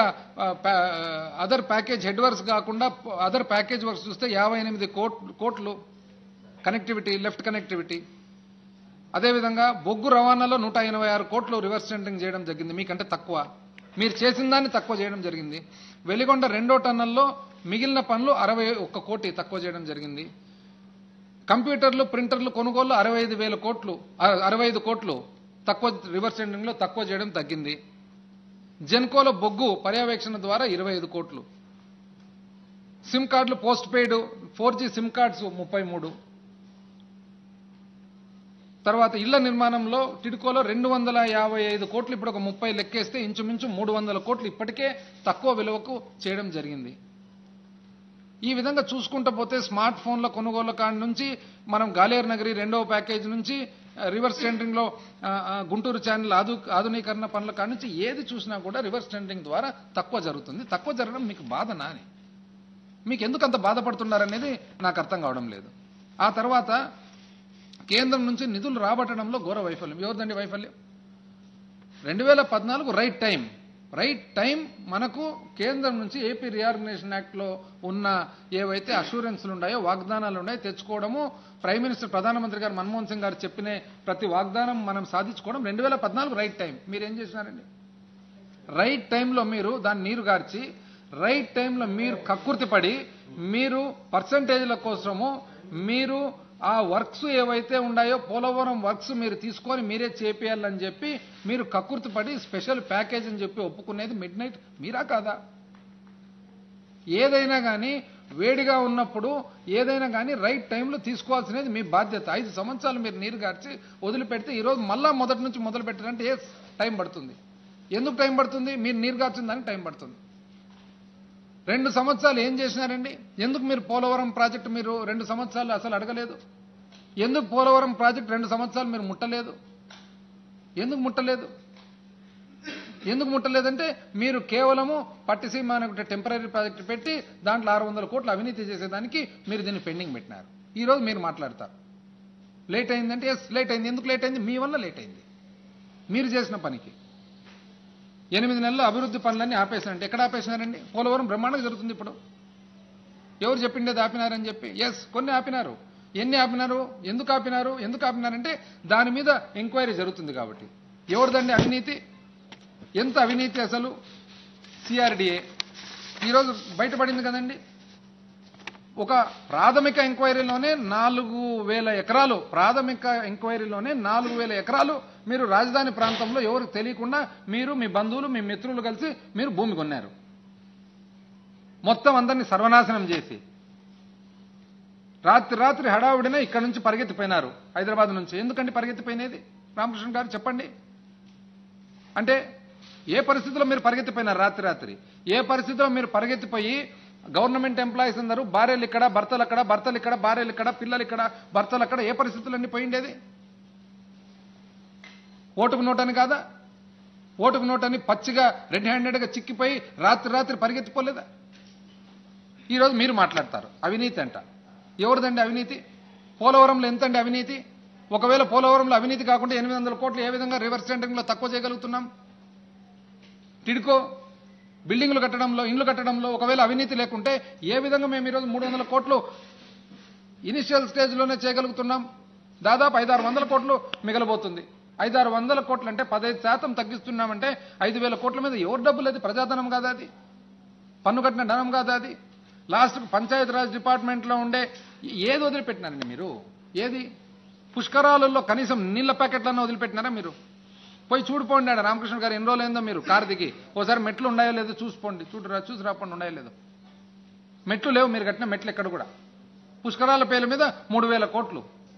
అదర్ ప్యాకేజ్ హెడ్ వర్క్స్ కాకుండా అదర్ ప్యాకేజ్ వర్క్స్ చూస్తే యాభై ఎనిమిది కోట్లు కనెక్టివిటీ లెఫ్ట్ కనెక్టివిటీ అదేవిధంగా బొగ్గు రవాణాలో నూట ఎనభై ఆరు కోట్లు రివర్స్ టెండరింగ్ చేయడం జరిగింది మీకంటే తక్కువ మీరు చేసిన దాన్ని తక్కువ చేయడం జరిగింది వెలిగొండ రెండో టన్నల్లో మిగిలిన పనులు అరవై ఒక్క కోటి తక్కువ చేయడం జరిగింది కంప్యూటర్లు ప్రింటర్లు కొనుగోలు అరవై ఐదు వేల కోట్లు అ- అరవై ఐదు కోట్లు తక్కువ రివర్స్ టెండరింగ్లో తక్కువ చేయడం తగ్గింది జెన్కోలో బొగ్గు పర్యవేక్షణ ద్వారా ఇరవై ఐదు కోట్లు సిమ్ కార్డులు postpaid four G SIM cards ముప్పై మూడు తర్వాత ఇళ్ల నిర్మాణంలో టిడ్కోలో రెండు వందల యాభై ఐదు కోట్లు ఇప్పుడు ఒక ముప్పై లెక్కేస్తే ఇంచుమించు మూడు వందల కోట్లు ఇప్పటికే తక్కువ విలువకు చేయడం జరిగింది ఈ విధంగా చూసుకుంటూ పోతే స్మార్ట్ ఫోన్ల కొనుగోలు కాడి నుంచి మనం గాలేరు నగరి రెండవ ప్యాకేజ్ నుంచి ఆ, రివర్స్ టెండరింగ్లో ఆ, ఆ, గుంటూరు ఛానల్ ఆధు ఆధునీకరణ పనుల కాడి నుంచి ఏది చూసినా కూడా రివర్స్ టెండరింగ్ ద్వారా తక్కువ జరుగుతుంది తక్కువ జరగడం మీకు బాధనా అని మీకు ఎందుకు అంత బాధపడుతున్నారనేది నాకు అర్థం కావడం లేదు ఆ తర్వాత కేంద్రం నుంచి నిధులు రాబట్టడంలో ఘోర వైఫల్యం ఎవరిదండి వైఫల్యం రెండు వేల పద్నాలుగు రైట్ టైం రైట్ టైం మనకు కేంద్రం నుంచి ఏపీ రీఆర్గనైజేషన్ యాక్ట్లో ఉన్న ఏవైతే అష్యూరెన్స్లు ఉన్నాయో వాగ్దానాలు ఉన్నాయో తెచ్చుకోవడము ప్రైమ్ మినిస్టర్ ప్రధానమంత్రి గారు మన్మోహన్ సింగ్ గారు చెప్పిన ప్రతి వాగ్దానం మనం సాధించుకోవడం రెండు వేల పద్నాలుగు రైట్ టైం మీరు ఏం చేసినారండి రైట్ టైంలో మీరు దాన్ని నీరు గార్చి రైట్ టైంలో మీరు కక్కుర్తి పడి మీరు పర్సంటేజ్ల కోసము మీరు ఆ వర్క్స్ ఏవైతే ఉన్నాయో పోలవరం వర్క్స్ మీరు తీసుకొని మీరే చేపియాలని చెప్పి మీరు కక్కుర్తి పడి స్పెషల్ ప్యాకేజ్ అని చెప్పి ఒప్పుకునేది మిడ్ నైట్ మీరా కాదా ఏదైనా కానీ వేడిగా ఉన్నప్పుడు ఏదైనా కానీ రైట్ టైంలో తీసుకోవాల్సినది మీ బాధ్యత ఐదు సంవత్సరాలు మీరు నీరు గార్చి వదిలిపెడితే ఈరోజు మళ్ళా మొదటి నుంచి మొదలు పెట్టారంటే ఏ టైం పడుతుంది ఎందుకు టైం పడుతుంది మీరు నీరు గార్చిన దానికి టైం పడుతుంది రెండు సంవత్సరాలు ఏం చేసినారండి ఎందుకు మీరు పోలవరం ప్రాజెక్టు మీరు రెండు సంవత్సరాలు అసలు అడగలేదు ఎందుకు పోలవరం ప్రాజెక్ట్ రెండు సంవత్సరాలు మీరు ముట్టలేదు ఎందుకు ముట్టలేదు ఎందుకు ముట్టలేదంటే మీరు కేవలము పట్టిసీమ అనే ఒక టెంపరీ ప్రాజెక్ట్ పెట్టి దాంట్లో ఆరు వందల కోట్లు అవినీతి చేసేదానికి మీరు దీన్ని పెండింగ్ పెట్టినారు ఈరోజు మీరు మాట్లాడతారు లేట్ అయిందంటే ఎస్ లేట్ అయింది ఎందుకు లేట్ అయింది మీ వల్ల లేట్ అయింది మీరు చేసిన పనికి ఎనిమిది నెలలు అభివృద్ధి పనులన్నీ ఆపేసినారంటే ఎక్కడ ఆపేసినారండి పోలవరం బ్రహ్మాండంగా జరుగుతుంది ఇప్పుడు ఎవరు చెప్పిండేది ఆపినారని చెప్పి ఎస్ కొన్ని ఆపినారు ఎన్ని ఆపినారు ఎందుకు ఆపినారు ఎందుకు ఆపినారంటే దాని మీద ఎంక్వైరీ జరుగుతుంది కాబట్టి ఎవరిదండి అవినీతి ఎంత అవినీతి అసలు సిఆర్డిఏ ఈరోజు బయటపడింది కదండి ఒక ప్రాథమిక ఎంక్వైరీలోనే నాలుగు వేల ఎకరాలు ప్రాథమిక ఎంక్వైరీలోనే నాలుగు వేల ఎకరాలు మీరు రాజధాని ప్రాంతంలో ఎవరికి తెలియకుండా మీరు మీ బంధువులు మీ మిత్రులు కలిసి మీరు భూమి కొన్నారు మొత్తం అందరినీ సర్వనాశనం చేసి రాత్రి రాత్రి హడావుడినే ఇక్కడ నుంచి పరిగెత్తిపోయినారు హైదరాబాద్ నుంచి ఎందుకంటే పరిగెత్తిపోయినది రామకృష్ణ గారు చెప్పండి అంటే ఏ పరిస్థితిలో మీరు పరిగెత్తిపోయినారు రాత్రి రాత్రి ఏ పరిస్థితిలో మీరు పరిగెత్తిపోయి గవర్నమెంట్ ఎంప్లాయీస్ అందరూ భార్యలు ఇక్కడ భర్తలు అక్కడ భర్తలు ఇక్కడ భార్యలు ఇక్కడ పిల్లలు ఇక్కడ భర్తలు అక్కడ ఏ పరిస్థితులన్నీ పోయిండేది ఓటుకు నోటని కాదా ఓటుకు నోటని పచ్చిగా రెడ్ హ్యాండెడ్గా చిక్కిపోయి రాత్రి రాత్రి పరిగెత్తిపోలేదా ఈరోజు మీరు మాట్లాడతారు అవినీతి అంట ఎవరిదండి అవినీతి పోలవరంలో ఎంతండి అవినీతి ఒకవేళ పోలవరంలో అవినీతి కాకుండా ఎనిమిది వందల కోట్లు ఏ విధంగా రివర్స్ టెండరింగ్లో తక్కువ చేయగలుగుతున్నాం టిడ్కో బిల్డింగ్లు కట్టడంలో ఇండ్లు కట్టడంలో ఒకవేళ అవినీతి లేకుంటే ఏ విధంగా మేము ఈరోజు మూడు వందల కోట్లు ఇనిషియల్ స్టేజ్లోనే చేయగలుగుతున్నాం దాదాపు ఐదారు వందల కోట్లు మిగలబోతుంది ఐదారు వందల కోట్లు అంటే పదహైదు శాతం తగ్గిస్తున్నామంటే ఐదు వేల కోట్ల మీద ఎవరు డబ్బులు అది ప్రజాధనం కాదా అది పన్ను కట్టిన ధనం కాదా అది లాస్ట్కు పంచాయతీరాజ్ డిపార్ట్మెంట్లో ఉండే ఏది వదిలిపెట్టినారండి మీరు ఏది పుష్కరాలలో కనీసం నీళ్ల ప్యాకెట్లన్నా వదిలిపెట్టినారా మీరు పోయి చూడిపోండి ఆడ రామకృష్ణ గారు ఎన్ని రోజులు అయిందో మీరు కారు దిగి ఓసారి మెట్లు ఉన్నాయో లేదో చూసుకోండి చూడరా చూసి రాపండి ఉన్నాయో లేదో మెట్లు లేవు మీరు కట్టిన మెట్లు ఎక్కడ కూడా పుష్కరాల పేర్ల మీద మూడు వేల కోట్లు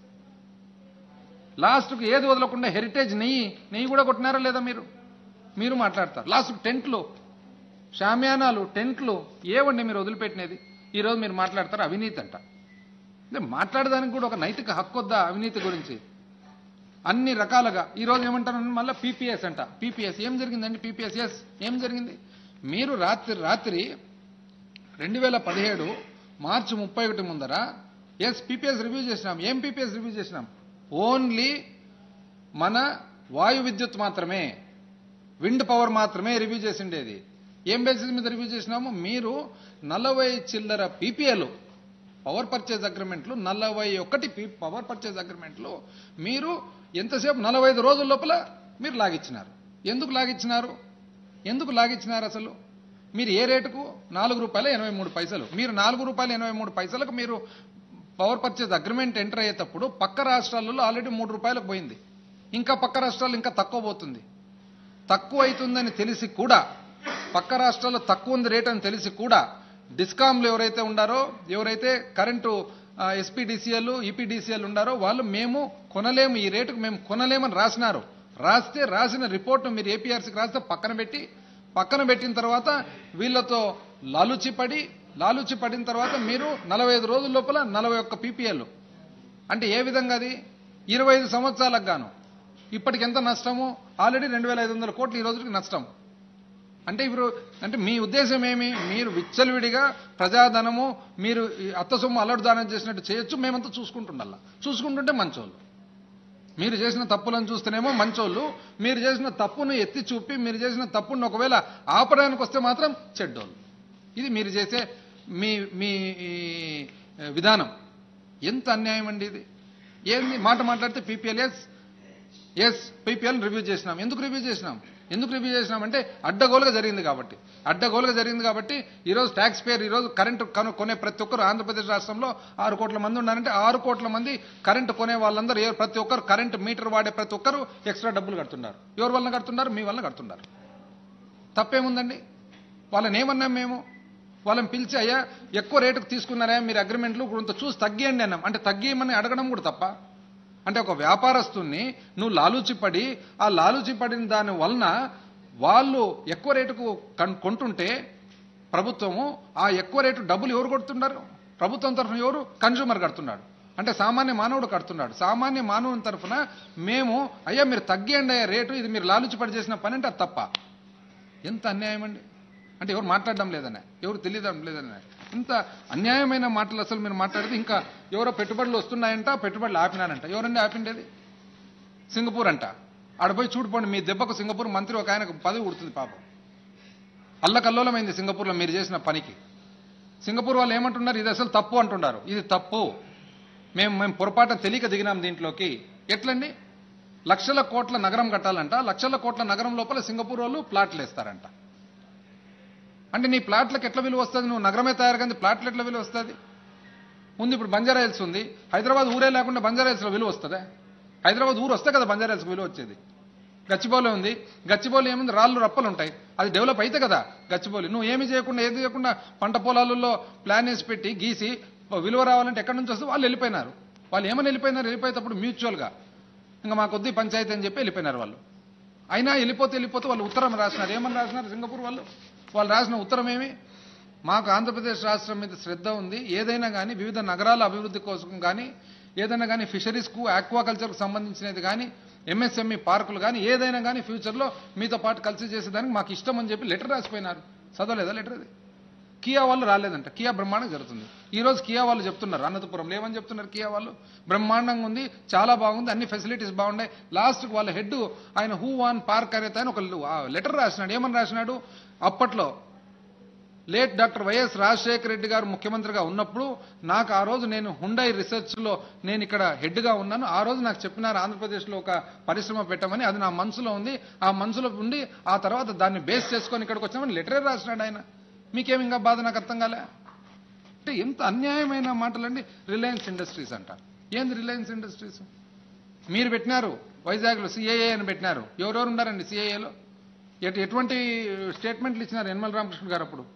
లాస్ట్కు ఏది వదలకుండా హెరిటేజ్ నెయ్యి నెయ్యి కూడా కొట్టినారా లేదా మీరు మీరు మాట్లాడతారు లాస్ట్ టెంట్లు షామ్యానాలు టెంట్లు ఏవండి మీరు వదిలిపెట్టినది ఈరోజు మీరు మాట్లాడతారు అవినీతి అంట అంటే మాట్లాడడానికి కూడా ఒక నైతిక హక్కు వద్దా అవినీతి గురించి అన్ని రకాలుగా ఈరోజు ఏమంటారు మళ్ళీ పీపీఎస్ అంట పీపీఎస్ ఏం జరిగిందండి పీపీఎస్ ఎస్ ఏం జరిగింది మీరు రాత్రి రాత్రి రెండు వేల పదిహేడు మార్చి ముప్పై ఒకటి ముందర ఎస్ పీపీఎస్ రివ్యూ చేసినాం ఏం పీపీఎస్ రివ్యూ చేసినాం ఓన్లీ మన వాయు విద్యుత్ మాత్రమే విండ్ పవర్ మాత్రమే రివ్యూ చేసిండేది ఏం బేసిస్ మీద రివ్యూ చేసినాము మీరు నలభై చిల్లర పీపీఎల్ పవర్ పర్చేజ్ అగ్రిమెంట్లు నలభై ఒకటి పీ పవర్ పర్చేజ్ అగ్రిమెంట్లు మీరు ఎంతసేపు నలభై ఐదు రోజుల లోపల మీరు లాగిచ్చినారు ఎందుకు లాగిచ్చినారు ఎందుకు లాగిచ్చినారు అసలు మీరు ఏ రేటుకు నాలుగు రూపాయల ఎనభై మూడు పైసలు మీరు నాలుగు రూపాయల ఎనభై మూడు పైసలకు మీరు పవర్ పర్చేజ్ అగ్రిమెంట్ ఎంటర్ అయ్యేటప్పుడు పక్క రాష్ట్రాలలో ఆల్రెడీ మూడు రూపాయలకు పోయింది ఇంకా పక్క రాష్ట్రాలు ఇంకా తక్కువ పోతుంది తక్కువ అవుతుందని తెలిసి కూడా పక్క రాష్ట్రాల్లో తక్కువ ఉంది రేట్ అని తెలిసి కూడా డిస్కామ్లు ఎవరైతే ఉండారో ఎవరైతే కరెంటు ఎస్పీడీసీఎల్ ఈపీడీసీఎల్ ఉండారో వాళ్ళు మేము కొనలేము ఈ రేటుకు మేము కొనలేమని రాసినారు రాస్తే రాసిన రిపోర్ట్ను మీరు ఏపీఆర్సీకి రాస్తే పక్కన పెట్టి పక్కన పెట్టిన తర్వాత వీళ్ళతో లాలుచి పడి లాలుచి పడిన తర్వాత మీరు నలభై ఐదు రోజుల లోపల నలభై ఒక్క పీపీఎల్ అంటే ఏ విధంగా అది ఇరవై ఐదు సంవత్సరాలకు గాను ఇప్పటికి ఎంత నష్టము ఆల్రెడీ రెండు వేల ఐదు వందల కోట్లు ఈ రోజుకి నష్టం అంటే ఇప్పుడు అంటే మీ ఉద్దేశం ఏమి మీరు విచ్చలవిడిగా ప్రజాధనము మీరు ఈ అత్త సొమ్ము అల్లడి దానం చేసినట్టు చేయొచ్చు మేమంతా చూసుకుంటుండల్లా చూసుకుంటుంటే మంచోళ్ళు మీరు చేసిన తప్పులను చూస్తేనేమో మంచోళ్ళు మీరు చేసిన తప్పును ఎత్తి చూపి మీరు చేసిన తప్పును ఒకవేళ ఆపడానికి వస్తే మాత్రం చెడ్డోళ్ళు ఇది మీరు చేసే మీ మీ ఈ, విధానం ఎంత అన్యాయం అండి ఇది ఏంది మాట మాట్లాడితే PPL yes yes PPL review చేసినాం ఎందుకు రివ్యూ చేసినాం ఎందుకు రివ్యూ చేసినాం అంటే అడ్డగోలుగా జరిగింది కాబట్టి అడ్డగోలుగా జరిగింది కాబట్టి ఈరోజు ట్యాక్స్ పేర్ ఈరోజు కరెంటు కను కొనే ప్రతి ఒక్కరు ఆంధ్రప్రదేశ్ రాష్ట్రంలో ఆరు కోట్ల మంది ఉన్నారంటే ఆరు కోట్ల మంది కరెంటు కొనే వాళ్ళందరూ ఏ- ప్రతి ఒక్కరు కరెంటు మీటర్ వాడే ప్రతి ఒక్కరు ఎక్స్ట్రా డబ్బులు కడుతున్నారు ఎవరి వల్ల కడుతున్నారు మీ వల్ల కడుతున్నారు తప్పేముందండి వాళ్ళని ఏమన్నాం మేము వాళ్ళని పిలిచి అయ్యా ఎక్కువ రేటుకు తీసుకున్నారా మీరు అగ్రిమెంట్లు కొంత చూసి తగ్గియండి అన్నాం అంటే తగ్గియమని అడగడం కూడా తప్ప అంటే ఒక వ్యాపారస్తుని నువ్వు లాలూచి పడి ఆ లాలూచి పడిన దాని వలన వాళ్ళు ఎక్కువ రేటుకు కన్- కొంటుంటే ప్రభుత్వము ఆ ఎక్కువ రేటు డబ్బులు ఎవరు కొడుతున్నారు ప్రభుత్వం తరఫున ఎవరు కన్జ్యూమర్ కడుతున్నాడు అంటే సామాన్య మానవుడు కడుతున్నాడు సామాన్య మానవుని తరఫున మేము అయ్యా మీరు తగ్గియండి అయ్యా రేటు ఇది మీరు లాలూచి పడి చేసిన పని అంటే అది తప్ప ఎంత అన్యాయం అండి అంటే ఎవరు మాట్లాడడం లేదనే ఎవరు తెలియడం లేదనే ఇంత అన్యాయమైన మాటలు అసలు మీరు మాట్లాడితే ఇంకా ఎవరో పెట్టుబడులు వస్తున్నాయంట పెట్టుబడులు ఆపినానంట ఎవరండి ఆపిండేది సింగపూర్ అంట ఆడపోయి చూడుకోండి మీ దెబ్బకు సింగపూర్ మంత్రి ఒక ఆయనకు పదవి ఉడుతుంది పాపం అల్లకల్లోలమైంది సింగపూర్లో మీరు చేసిన పనికి సింగపూర్ వాళ్ళు ఏమంటున్నారు ఇది అసలు తప్పు అంటున్నారు ఇది తప్పు మేము మేము పొరపాటున తెలియక దిగినాం దీంట్లోకి ఎట్లండి లక్షల కోట్ల నగరం కట్టాలంట లక్షల కోట్ల నగరం లోపల సింగపూర్ వాళ్ళు ప్లాట్లు వేస్తారంట అంటే నీ ప్లాట్లకు ఎట్లా విలువ వస్తుంది నువ్వు నగరమే తయారు కానీ ప్లాట్లు ఎట్లా విలువ వస్తుంది ముందు ఇప్పుడు బంజారా హిల్స్ ఉంది హైదరాబాద్ ఊరే లేకుండా బంజారా హిల్స్లో విలువ వస్తుందా హైదరాబాద్ ఊరు వస్తే కదా బంజారా హిల్స్కి విలువ వచ్చేది గచ్చిబౌలి ఉంది గచ్చిబౌలి ఏముంది రాళ్ళు రప్పలు ఉంటాయి అది డెవలప్ అయితే కదా గచ్చిబౌలి నువ్వు ఏమి చేయకుండా ఏది చేయకుండా పంట పొలాలలో ప్లాన్ వేసి పెట్టి గీసి విలువ రావాలంటే ఎక్కడి నుంచి వస్తే వాళ్ళు వెళ్ళిపోయినారు వాళ్ళు ఏమని వెళ్ళిపోయినారు వెళ్ళిపోయేటప్పుడు మ్యూచువల్గా ఇంకా మా కొద్ది పంచాయతీ అని చెప్పి వెళ్ళిపోయినారు వాళ్ళు అయినా వెళ్ళిపోతే వెళ్ళిపోతే వాళ్ళు ఉత్తరం రాసినారు ఏమని రాసినారు సింగపూర్ వాళ్ళు వాళ్ళు రాసిన ఉత్తరం ఏమి మాకు ఆంధ్రప్రదేశ్ రాష్ట్రం మీద శ్రద్ధ ఉంది ఏదైనా కానీ వివిధ నగరాల అభివృద్ధి కోసం కానీ ఏదైనా కానీ ఫిషరీస్కు ఆక్వాకల్చర్కు సంబంధించినది కానీ ఎంఎస్ఎంఈ పార్కులు కానీ ఏదైనా కానీ ఫ్యూచర్లో మీతో పాటు కలిసి చేసేదానికి మాకు ఇష్టం అని చెప్పి లెటర్ రాసిపోయినారు చదవలేదా లెటర్ అది కియా వాళ్ళు రాలేదంట కియా బ్రహ్మాండం జరుగుతుంది ఈ రోజు కియా వాళ్ళు చెప్తున్నారు అనంతపురంలో ఏమని చెప్తున్నారు కియా వాళ్ళు బ్రహ్మాండంగా ఉంది చాలా బాగుంది అన్ని ఫెసిలిటీస్ బాగున్నాయి లాస్ట్కి వాళ్ళ హెడ్ ఆయన హూ వాన్ పార్క్ అనేది ఆయన ఒక లెటర్ రాసినాడు ఏమని రాసినాడు అప్పట్లో late doctor YS Rajasekhara Reddy garu ముఖ్యమంత్రిగా ఉన్నప్పుడు నాకు ఆ రోజు నేను హుండై రీసెర్చ్లో నేను ఇక్కడ హెడ్గా ఉన్నాను ఆ రోజు నాకు చెప్పినారు ఆంధ్రప్రదేశ్లో ఒక పరిశ్రమ పెట్టమని అది నా మనసులో ఉంది ఆ మనసులో ఉండి ఆ తర్వాత దాన్ని బేస్ చేసుకొని ఇక్కడికి వచ్చామని లెటరే రాసినాడు ఆయన మీకేమి ఇంకా బాధ నాకు అర్థం కాలే అంటే ఎంత అన్యాయమైన మాటలండి రిలయన్స్ ఇండస్ట్రీస్ అంట ఏంది రిలయన్స్ ఇండస్ట్రీస్ మీరు పెట్టినారు వైజాగ్లో సిఐఏ అని పెట్టినారు ఎవరెవరు ఉన్నారండి సిఐఏలో ఎటు ఎటువంటి స్టేట్మెంట్లు ఇచ్చినారు యనమల రామకృష్ణ గారు అప్పుడు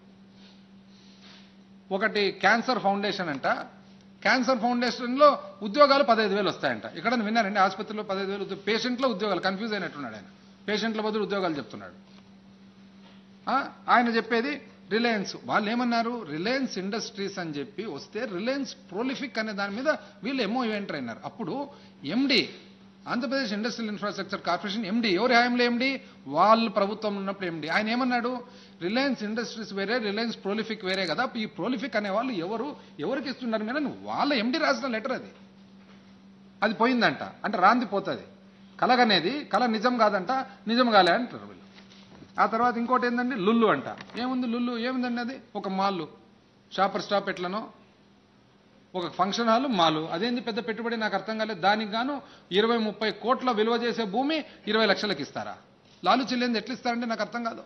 ఒకటి క్యాన్సర్ ఫౌండేషన్ అంట క్యాన్సర్ ఫౌండేషన్లో ఉద్యోగాలు పదహైదు వేలు వస్తాయంట ఇక్కడ విన్నారండి ఆసుపత్రిలో పదహైదు వేలు ఉద్యో- పేషెంట్లో ఉద్యోగాలు కన్ఫ్యూజ్ అయినట్టున్నాడు ఆయన పేషెంట్ల బదులు ఉద్యోగాలు చెప్తున్నాడు ఆ, ఆయన చెప్పేది రిలయన్స్ వాళ్ళు ఏమన్నారు రిలయన్స్ ఇండస్ట్రీస్ అని చెప్పి వస్తే రిలయన్స్ ప్రోలిఫిక్ అనే దాని మీద వీళ్ళు ఎంఓ ఎంటర్ అయినారు అప్పుడు MD Andhra Pradesh industrial infrastructure corporation MD ఎవరి హయాంలో ఎండి వాళ్ళు ప్రభుత్వం ఉన్నప్పుడు ఎండి ఆయన ఏమన్నాడు రిలయన్స్ ఇండస్ట్రీస్ వేరే రిలయన్స్ ప్రోలిఫిక్ వేరే కదా ఈ ప్రోలిఫిక్ అనే వాళ్ళు ఎవరు ఎవరికి ఇస్తున్నారు మీరు అని వాళ్ళ ఎండి రాసిన లెటర్ అది అది పోయిందంట అంటే రాంది పోతుంది కలగనేది కల నిజం కాదంట నిజం కాలే అంటారు వీళ్ళు ఆ తర్వాత ఇంకోటి ఏంటండి లుల్లు అంట ఏముంది లుల్లు ఏముందండి అది ఒక మాల్లు షాపర్ స్టాప్ ఎట్లనో ఒక ఫంక్షన్ హాల్ మాలు అదేంది పెద్ద పెట్టుబడి నాకు అర్థం కాలేదు దానికి గాను ఇరవై ముప్పై కోట్ల విలువ చేసే భూమి ఇరవై లక్షలకు ఇస్తారా లాలు చెల్లింది ఎట్లా ఇస్తారంటే నాకు అర్థం కాదు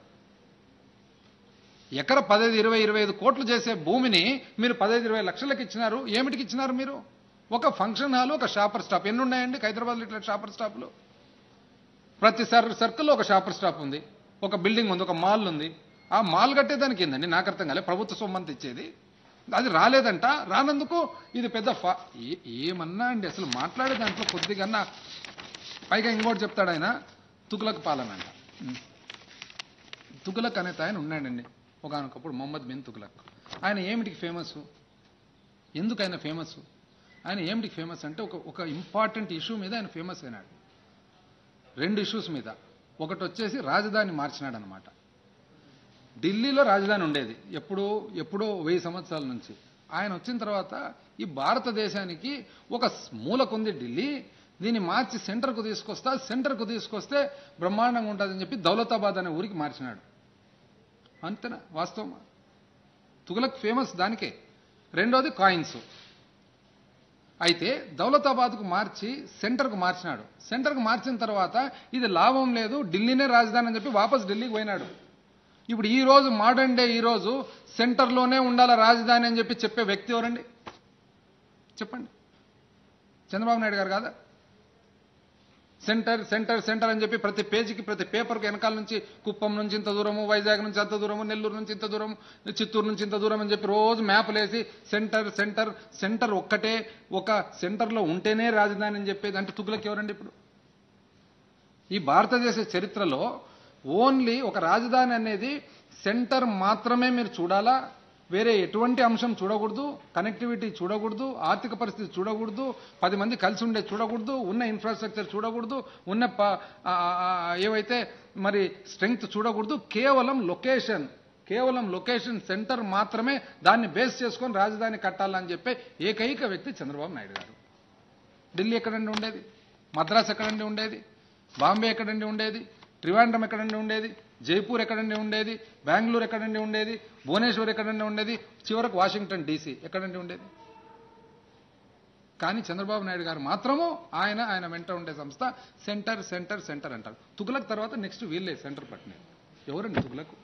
ఎకర పదహైదు ఇరవై ఇరవై ఐదు కోట్లు చేసే భూమిని మీరు పదహైదు ఇరవై లక్షలకు ఇచ్చినారు ఏమిటికి ఇచ్చినారు మీరు ఒక ఫంక్షన్ హాల్ ఒక షాపర్ స్టాప్ ఎన్ని ఉన్నాయండి హైదరాబాద్లో ఇట్లా షాపర్ స్టాప్లు ప్రతి సర్ సర్కిల్లో ఒక షాపర్ స్టాప్ ఉంది ఒక బిల్డింగ్ ఉంది ఒక మాల్ ఉంది ఆ మాల్ కట్టేదానికి ఏందండి నాకు అర్థం కాలే ప్రభుత్వ సొమ్మంత ఇచ్చేది అది రాలేదంట రానందుకు ఇది పెద్ద ఫా ఏ- ఏమన్నా అండి అసలు మాట్లాడే దాంట్లో కొద్దిగన్నా పైగా ఇంకోటి చెప్తాడు ఆయన తుగులక్ పాలన అంట ఉం. తుగులక్ అనే ఆయన ఉన్నాడండి ఒకనొకప్పుడు మొహమ్మద్ బిన్ తుగులక్ ఆయన ఏమిటికి ఫేమస్ ఎందుకు ఆయన ఫేమస్ ఆయన ఏమిటికి ఫేమస్ అంటే ఒక ఒక ఇంపార్టెంట్ ఇష్యూ మీద ఆయన ఫేమస్ అయినాడు రెండు ఇష్యూస్ మీద ఒకటి వచ్చేసి రాజధాని మార్చినాడు అనమాట ఢిల్లీలో రాజధాని ఉండేది ఎప్పుడు ఎప్పుడో వెయ్యి సంవత్సరాల నుంచి ఆయన వచ్చిన తర్వాత ఈ భారతదేశానికి ఒక మూలకుంది ఢిల్లీ దీన్ని మార్చి సెంటర్కు తీసుకొస్తా సెంటర్కు తీసుకొస్తే బ్రహ్మాండంగా ఉంటుందని చెప్పి దౌలతాబాద్ అనే ఊరికి మార్చినాడు అంతేనా వాస్తవమా తుగలక్ ఫేమస్ దానికే రెండోది కాయిన్స్ అయితే దౌలతాబాద్కు మార్చి సెంటర్కు మార్చినాడు సెంటర్కు మార్చిన తర్వాత ఇది లాభం లేదు ఢిల్లీనే రాజధాని అని చెప్పి వాపస్ ఢిల్లీకి పోయినాడు ఇప్పుడు ఈ రోజు మోడర్న్ డే ఈ రోజు సెంటర్లోనే ఉండాల రాజధాని అని చెప్పి చెప్పే వ్యక్తి ఎవరండి చెప్పండి చంద్రబాబు నాయుడు గారు కాదా సెంటర్ సెంటర్ సెంటర్ అని చెప్పి ప్రతి పేజీకి ప్రతి పేపర్కి వెనకాల నుంచి కుప్పం నుంచి ఇంత దూరము వైజాగ్ నుంచి అంత దూరము నెల్లూరు నుంచి ఇంత దూరం చిత్తూరు నుంచి ఇంత దూరం అని చెప్పి రోజు మ్యాప్లు వేసి సెంటర్ సెంటర్ సెంటర్ ఒక్కటే ఒక సెంటర్లో ఉంటేనే రాజధాని అని చెప్పేది అంటే తుగులకి ఎవరండి ఇప్పుడు ఈ భారతదేశ చరిత్రలో ఓన్లీ ఒక రాజధాని అనేది సెంటర్ మాత్రమే మీరు చూడాలా వేరే ఎటువంటి అంశం చూడకూడదు కనెక్టివిటీ చూడకూడదు ఆర్థిక పరిస్థితి చూడకూడదు పది మంది కలిసి ఉండే చూడకూడదు ఉన్న ఇన్ఫ్రాస్ట్రక్చర్ చూడకూడదు ఉన్న ప- ఆ- ఆ- ఏవైతే మరి స్ట్రెంగ్త్ చూడకూడదు కేవలం లొకేషన్ కేవలం లొకేషన్ సెంటర్ మాత్రమే దాన్ని బేస్ చేసుకొని రాజధాని కట్టాలని చెప్పే ఏకైక వ్యక్తి చంద్రబాబు నాయుడు గారు ఢిల్లీ ఎక్కడండి ఉండేది మద్రాస్ ఎక్కడండి ఉండేది బాంబే ఎక్కడండి ఉండేది ట్రివాండ్రం ఎక్కడండి ఉండేది జైపూర్ ఎక్కడండి ఉండేది బెంగళూరు ఎక్కడండి ఉండేది భువనేశ్వర్ ఎక్కడండి ఉండేది చివరకు వాషింగ్టన్ డీసీ ఎక్కడండి ఉండేది కానీ చంద్రబాబు నాయుడు గారు మాత్రము ఆయన ఆయన వెంట ఉండే సంస్థ సెంటర్ సెంటర్ సెంటర్ అంటారు తుగులకు తర్వాత నెక్స్ట్ వీళ్ళే సెంటర్ పట్టినది ఎవరండి తుగులకు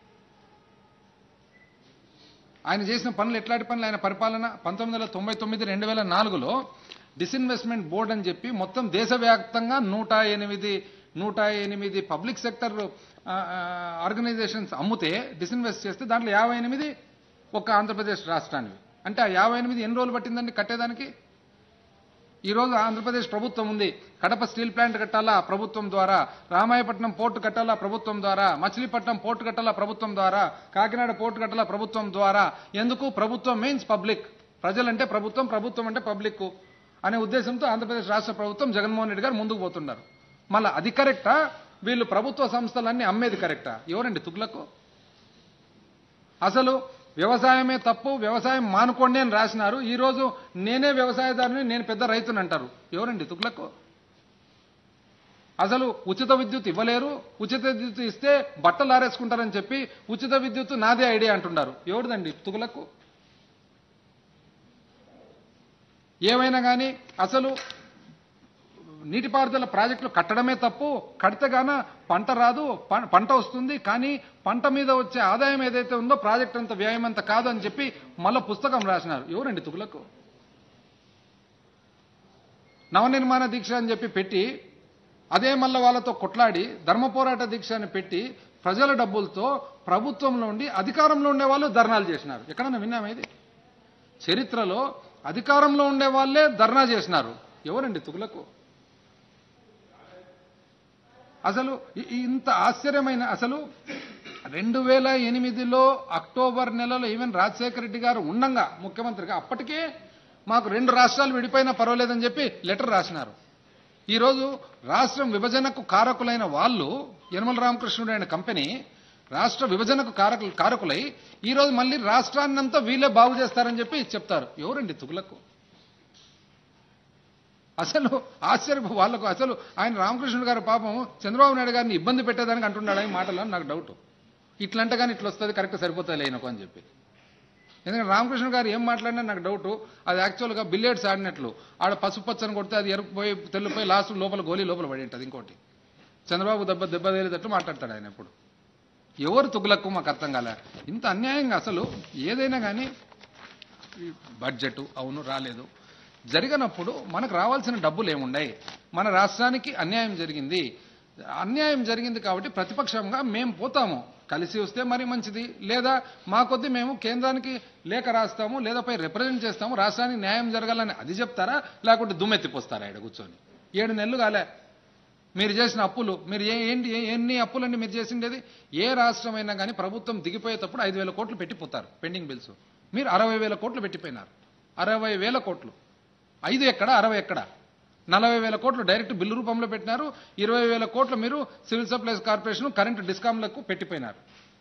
ఆయన చేసిన పనులు ఎట్లాంటి పనులు ఆయన పరిపాలన పంతొమ్మిది వందల తొంభై తొమ్మిది రెండు వేల నాలుగులో డిస్ఇన్వెస్ట్మెంట్ బోర్డ్ అని చెప్పి మొత్తం దేశవ్యాప్తంగా నూట ఎనిమిది నూట ఎనిమిది పబ్లిక్ సెక్టర్ ఆర్గనైజేషన్స్ అమ్ముతే డిస్ఇన్వెస్ట్ చేస్తే దాంట్లో యాభై ఎనిమిది ఒక ఆంధ్రప్రదేశ్ రాష్ట్రానికి అంటే ఆ యాభై ఎనిమిది ఎన్ని రోజులు పట్టిందండి కట్టేదానికి ఈ రోజు ఆంధ్రప్రదేశ్ ప్రభుత్వం ఉంది కడప స్టీల్ ప్లాంట్ కట్టాలా ప్రభుత్వం ద్వారా రామాయపట్నం పోర్టు కట్టాలా ప్రభుత్వం ద్వారా మచిలీపట్నం పోర్టు కట్టాలా ప్రభుత్వం ద్వారా కాకినాడ పోర్టు కట్టాలా ప్రభుత్వం ద్వారా ఎందుకు ప్రభుత్వం మీన్స్ పబ్లిక్ ప్రజలంటే ప్రభుత్వం ప్రభుత్వం అంటే పబ్లిక్ అనే ఉద్దేశంతో ఆంధ్రప్రదేశ్ రాష్ట్ర ప్రభుత్వం జగన్మోహన్ రెడ్డి గారు ముందుకు పోతున్నారు మళ్ళీ అది కరెక్టా వీళ్ళు ప్రభుత్వ సంస్థలన్నీ అమ్మేది కరెక్టా ఎవరండి తుగ్లకు అసలు వ్యవసాయమే తప్పు వ్యవసాయం మానుకోండి అని రాసినారు ఈ రోజు నేనే వ్యవసాయదారుని నేను పెద్ద రైతుని అంటారు ఎవరండి తుగ్లకు అసలు ఉచిత విద్యుత్ ఇవ్వలేరు ఉచిత విద్యుత్ ఇస్తే బట్టలు ఆరేసుకుంటారని చెప్పి ఉచిత విద్యుత్ నాదే ఐడియా అంటున్నారు ఎవరిదండి తుగులకు ఏమైనా కానీ అసలు నీటిపారుదల ప్రాజెక్టులు కట్టడమే తప్పు కడితే గాన పంట రాదు ప- పంట వస్తుంది కానీ పంట మీద వచ్చే ఆదాయం ఏదైతే ఉందో ప్రాజెక్ట్ అంత వ్యయం అంత కాదు అని చెప్పి మళ్ళీ పుస్తకం రాసినారు ఎవరండి తుగులకు నవనిర్మాణ దీక్ష అని చెప్పి పెట్టి అదే మళ్ళీ వాళ్ళతో కొట్లాడి ధర్మ పోరాట దీక్ష అని పెట్టి ప్రజల డబ్బులతో ప్రభుత్వంలో ఉండి అధికారంలో ఉండే వాళ్ళు ధర్నాలు చేసినారు ఎక్కడన్నా విన్నామా ఇది చరిత్రలో అధికారంలో ఉండే వాళ్ళే ధర్నా చేసినారు ఎవరండి తుగులకు అసలు ఇ- ఇంత ఆశ్చర్యమైన అసలు రెండు వేల ఎనిమిదిలో అక్టోబర్ నెలలో ఈవెన్ రాజశేఖర రెడ్డి గారు ఉండంగా ముఖ్యమంత్రిగా అప్పటికే మాకు రెండు రాష్ట్రాలు విడిపోయినా పర్వాలేదని చెప్పి లెటర్ రాసినారు ఈరోజు రాష్ట్రం విభజనకు కారకులైన వాళ్ళు యనమల రామకృష్ణుడు అనే కంపెనీ రాష్ట్ర విభజనకు కారకులు కారకులై ఈరోజు మళ్ళీ రాష్ట్రాన్నంతా వీళ్ళే బాగు చేస్తారని చెప్పి చెప్తారు ఎవరండి తుగులకు అసలు ఆశ్చర్య వాళ్ళకు అసలు ఆయన రామకృష్ణుడు గారు పాపం చంద్రబాబు నాయుడు గారిని ఇబ్బంది పెట్టేదానికి అంటున్నాడు ఈ మాటలు అని నాకు డౌట్ ఇట్లంటే కానీ ఇట్లా వస్తుంది కరెక్ట్ సరిపోతుంది లేనకు అని చెప్పి ఎందుకంటే రామకృష్ణ గారు ఏం మాట్లాడినా నాకు డౌట్ అది యాక్చువల్గా బిలియర్డ్స్ ఆడినట్లు ఆడ పసుపు పచ్చని కొడితే అది ఎరుకుపోయి తెల్లిపోయి లాస్ట్ లోపల గోలీ లోపల పడి ఉంటుంది ఇంకోటి చంద్రబాబు దెబ్బ దెబ్బ తేలేటట్లు మాట్లాడతాడు ఆయన ఎప్పుడు ఎవరు తుగులకు మాకు అర్థం కాలే ఇంత అన్యాయంగా అసలు ఏదైనా కానీ బడ్జెట్ అవును రాలేదు జరిగినప్పుడు మనకు రావాల్సిన డబ్బులు ఏమున్నాయి మన రాష్ట్రానికి అన్యాయం జరిగింది అన్యాయం జరిగింది కాబట్టి ప్రతిపక్షంగా మేము పోతాము కలిసి వస్తే మరి మంచిది లేదా మా కొద్దీ మేము కేంద్రానికి లేఖ రాస్తాము లేదా పై రిప్రజెంట్ చేస్తాము రాష్ట్రానికి న్యాయం జరగాలని అది చెప్తారా లేకుంటే దుమ్మెత్తిపోస్తారా ఇక్కడ కూర్చొని ఏడు నెలలు కాలే మీరు చేసిన అప్పులు మీరు ఏ ఏంటి ఏ- ఎన్ని అప్పులండి మీరు చేసిండేది ఏ రాష్ట్రమైనా కానీ ప్రభుత్వం దిగిపోయేటప్పుడు ఐదు వేల కోట్లు పెట్టిపోతారు పెండింగ్ బిల్స్ మీరు అరవై వేల కోట్లు పెట్టిపోయినారు అరవై వేల కోట్లు ఐదు ఎక్కడ అరవై ఎక్కడ నలభై వేల కోట్లు డైరెక్ట్ బిల్లు రూపంలో పెట్టినారు ఇరవై వేల కోట్లు మీరు సివిల్ సప్లైస్ కార్పొరేషన్ కరెంటు డిస్కామ్లకు పెట్టిపోయినారు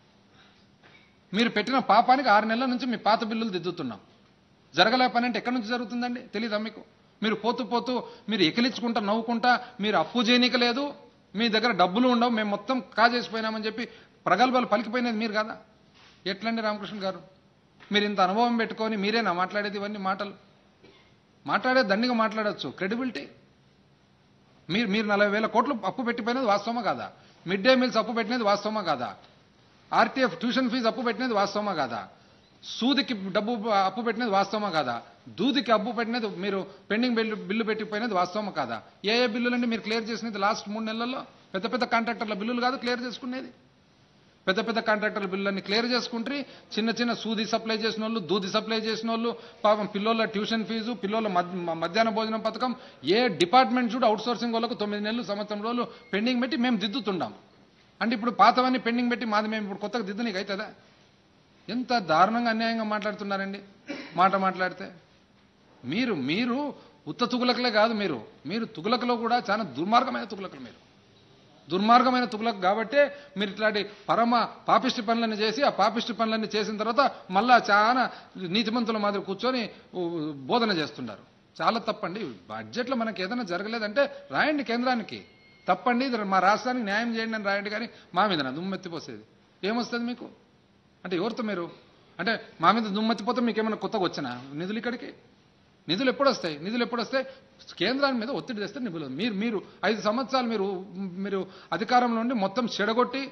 మీరు పెట్టిన పాపానికి ఆరు నెలల నుంచి మీ పాత బిల్లులు దిద్దుతున్నాం జరగలే పని అంటే ఎక్కడి నుంచి జరుగుతుందండి తెలీదా మీకు మీరు పోతూ పోతూ మీరు ఎకిలించుకుంటా నవ్వుకుంటా మీరు అప్పు చేయనీక లేదు మీ దగ్గర డబ్బులు ఉండవు మేము మొత్తం కాజేసిపోయినామని చెప్పి ప్రగల్భాలు పలికిపోయినది మీరు కదా ఎట్లండి రామకృష్ణ గారు మీరు ఇంత అనుభవం పెట్టుకొని మీరేనా మాట్లాడేది ఇవన్నీ మాటలు మాట్లాడే దండిగా మాట్లాడొచ్చు క్రెడిబిలిటీ మీరు మీరు నలభై వేల కోట్లు అప్పు పెట్టిపోయినది వాస్తవమా కాదా మిడ్ డే మీల్స్ అప్పు పెట్టినది వాస్తవమా కాదా ఆర్టీఎఫ్ ట్యూషన్ ఫీజు అప్పు పెట్టినది వాస్తవమా కాదా సూదికి డబ్బు అప్పు పెట్టినది వాస్తవమా కాదా దూదికి అప్పు పెట్టినది మీరు పెండింగ్ బిల్లు బిల్లు పెట్టిపోయినది వాస్తవమా కాదా ఏ ఏ బిల్లులండి మీరు క్లియర్ చేసినది లాస్ట్ మూడు నెలల్లో పెద్ద పెద్ద కాంట్రాక్టర్ల బిల్లులు కాదు క్లియర్ చేసుకునేది పెద్ద పెద్ద కాంట్రాక్టర్ల బిల్లులన్నీ క్లియర్ చేసుకుంటే చిన్న చిన్న సూది సప్లై చేసిన వాళ్ళు దూది సప్లై చేసిన వాళ్ళు పాపం పిల్లోళ్ళ ట్యూషన్ ఫీజు పిల్లోళ్ళ మద్- మ- మధ్యాహ్న భోజనం పథకం ఏ డిపార్ట్మెంట్ చూడు అవుట్ సోర్సింగ్ వాళ్ళకు తొమ్మిది నెలలు సంవత్సరం రోజులు పెండింగ్ పెట్టి మేము దిద్దుతుండాం అంటే ఇప్పుడు పాతవన్నీ పెండింగ్ పెట్టి మాది మేము ఇప్పుడు కొత్తగా దిద్దు నీకు అవుతుందా ఎంత దారుణంగా అన్యాయంగా మాట్లాడుతున్నారండి మాట మాట్లాడితే మీరు మీరు ఉత్త తుగులకులే కాదు మీరు మీరు తుగులకులో కూడా చాలా దుర్మార్గమైన తుగులకులు మీరు దుర్మార్గమైన తుగులకు కాబట్టే మీరు ఇట్లాంటి పరమ పాపిష్టి పనులను చేసి ఆ పాపిష్టి పనులన్నీ చేసిన తర్వాత మళ్ళా చాలా నీతిమంతుల మాదిరి కూర్చొని ఊ, బోధన చేస్తున్నారు చాలా తప్పండి బడ్జెట్లో మనకి ఏదైనా జరగలేదంటే రాయండి కేంద్రానికి తప్పండి ఇది మా రాష్ట్రానికి న్యాయం చేయండి అని రాయండి కానీ మా మీద దుమ్మెత్తిపోసేది ఏమొస్తుంది మీకు అంటే ఎవరితో మీరు అంటే మా మీద దుమ్మెత్తిపోతే మీకు ఏమైనా కొత్తగా వచ్చినా నిధులు ఇక్కడికి నిధులు ఎప్పుడు వస్తాయి నిధులు ఎప్పుడు వస్తాయి కేంద్రాన్ని మీద ఒత్తిడి తెస్తే నిధులు మీరు మీరు ఐదు సంవత్సరాలు మీరు మీరు అధికారంలో ఉండి మొత్తం చెడగొట్టి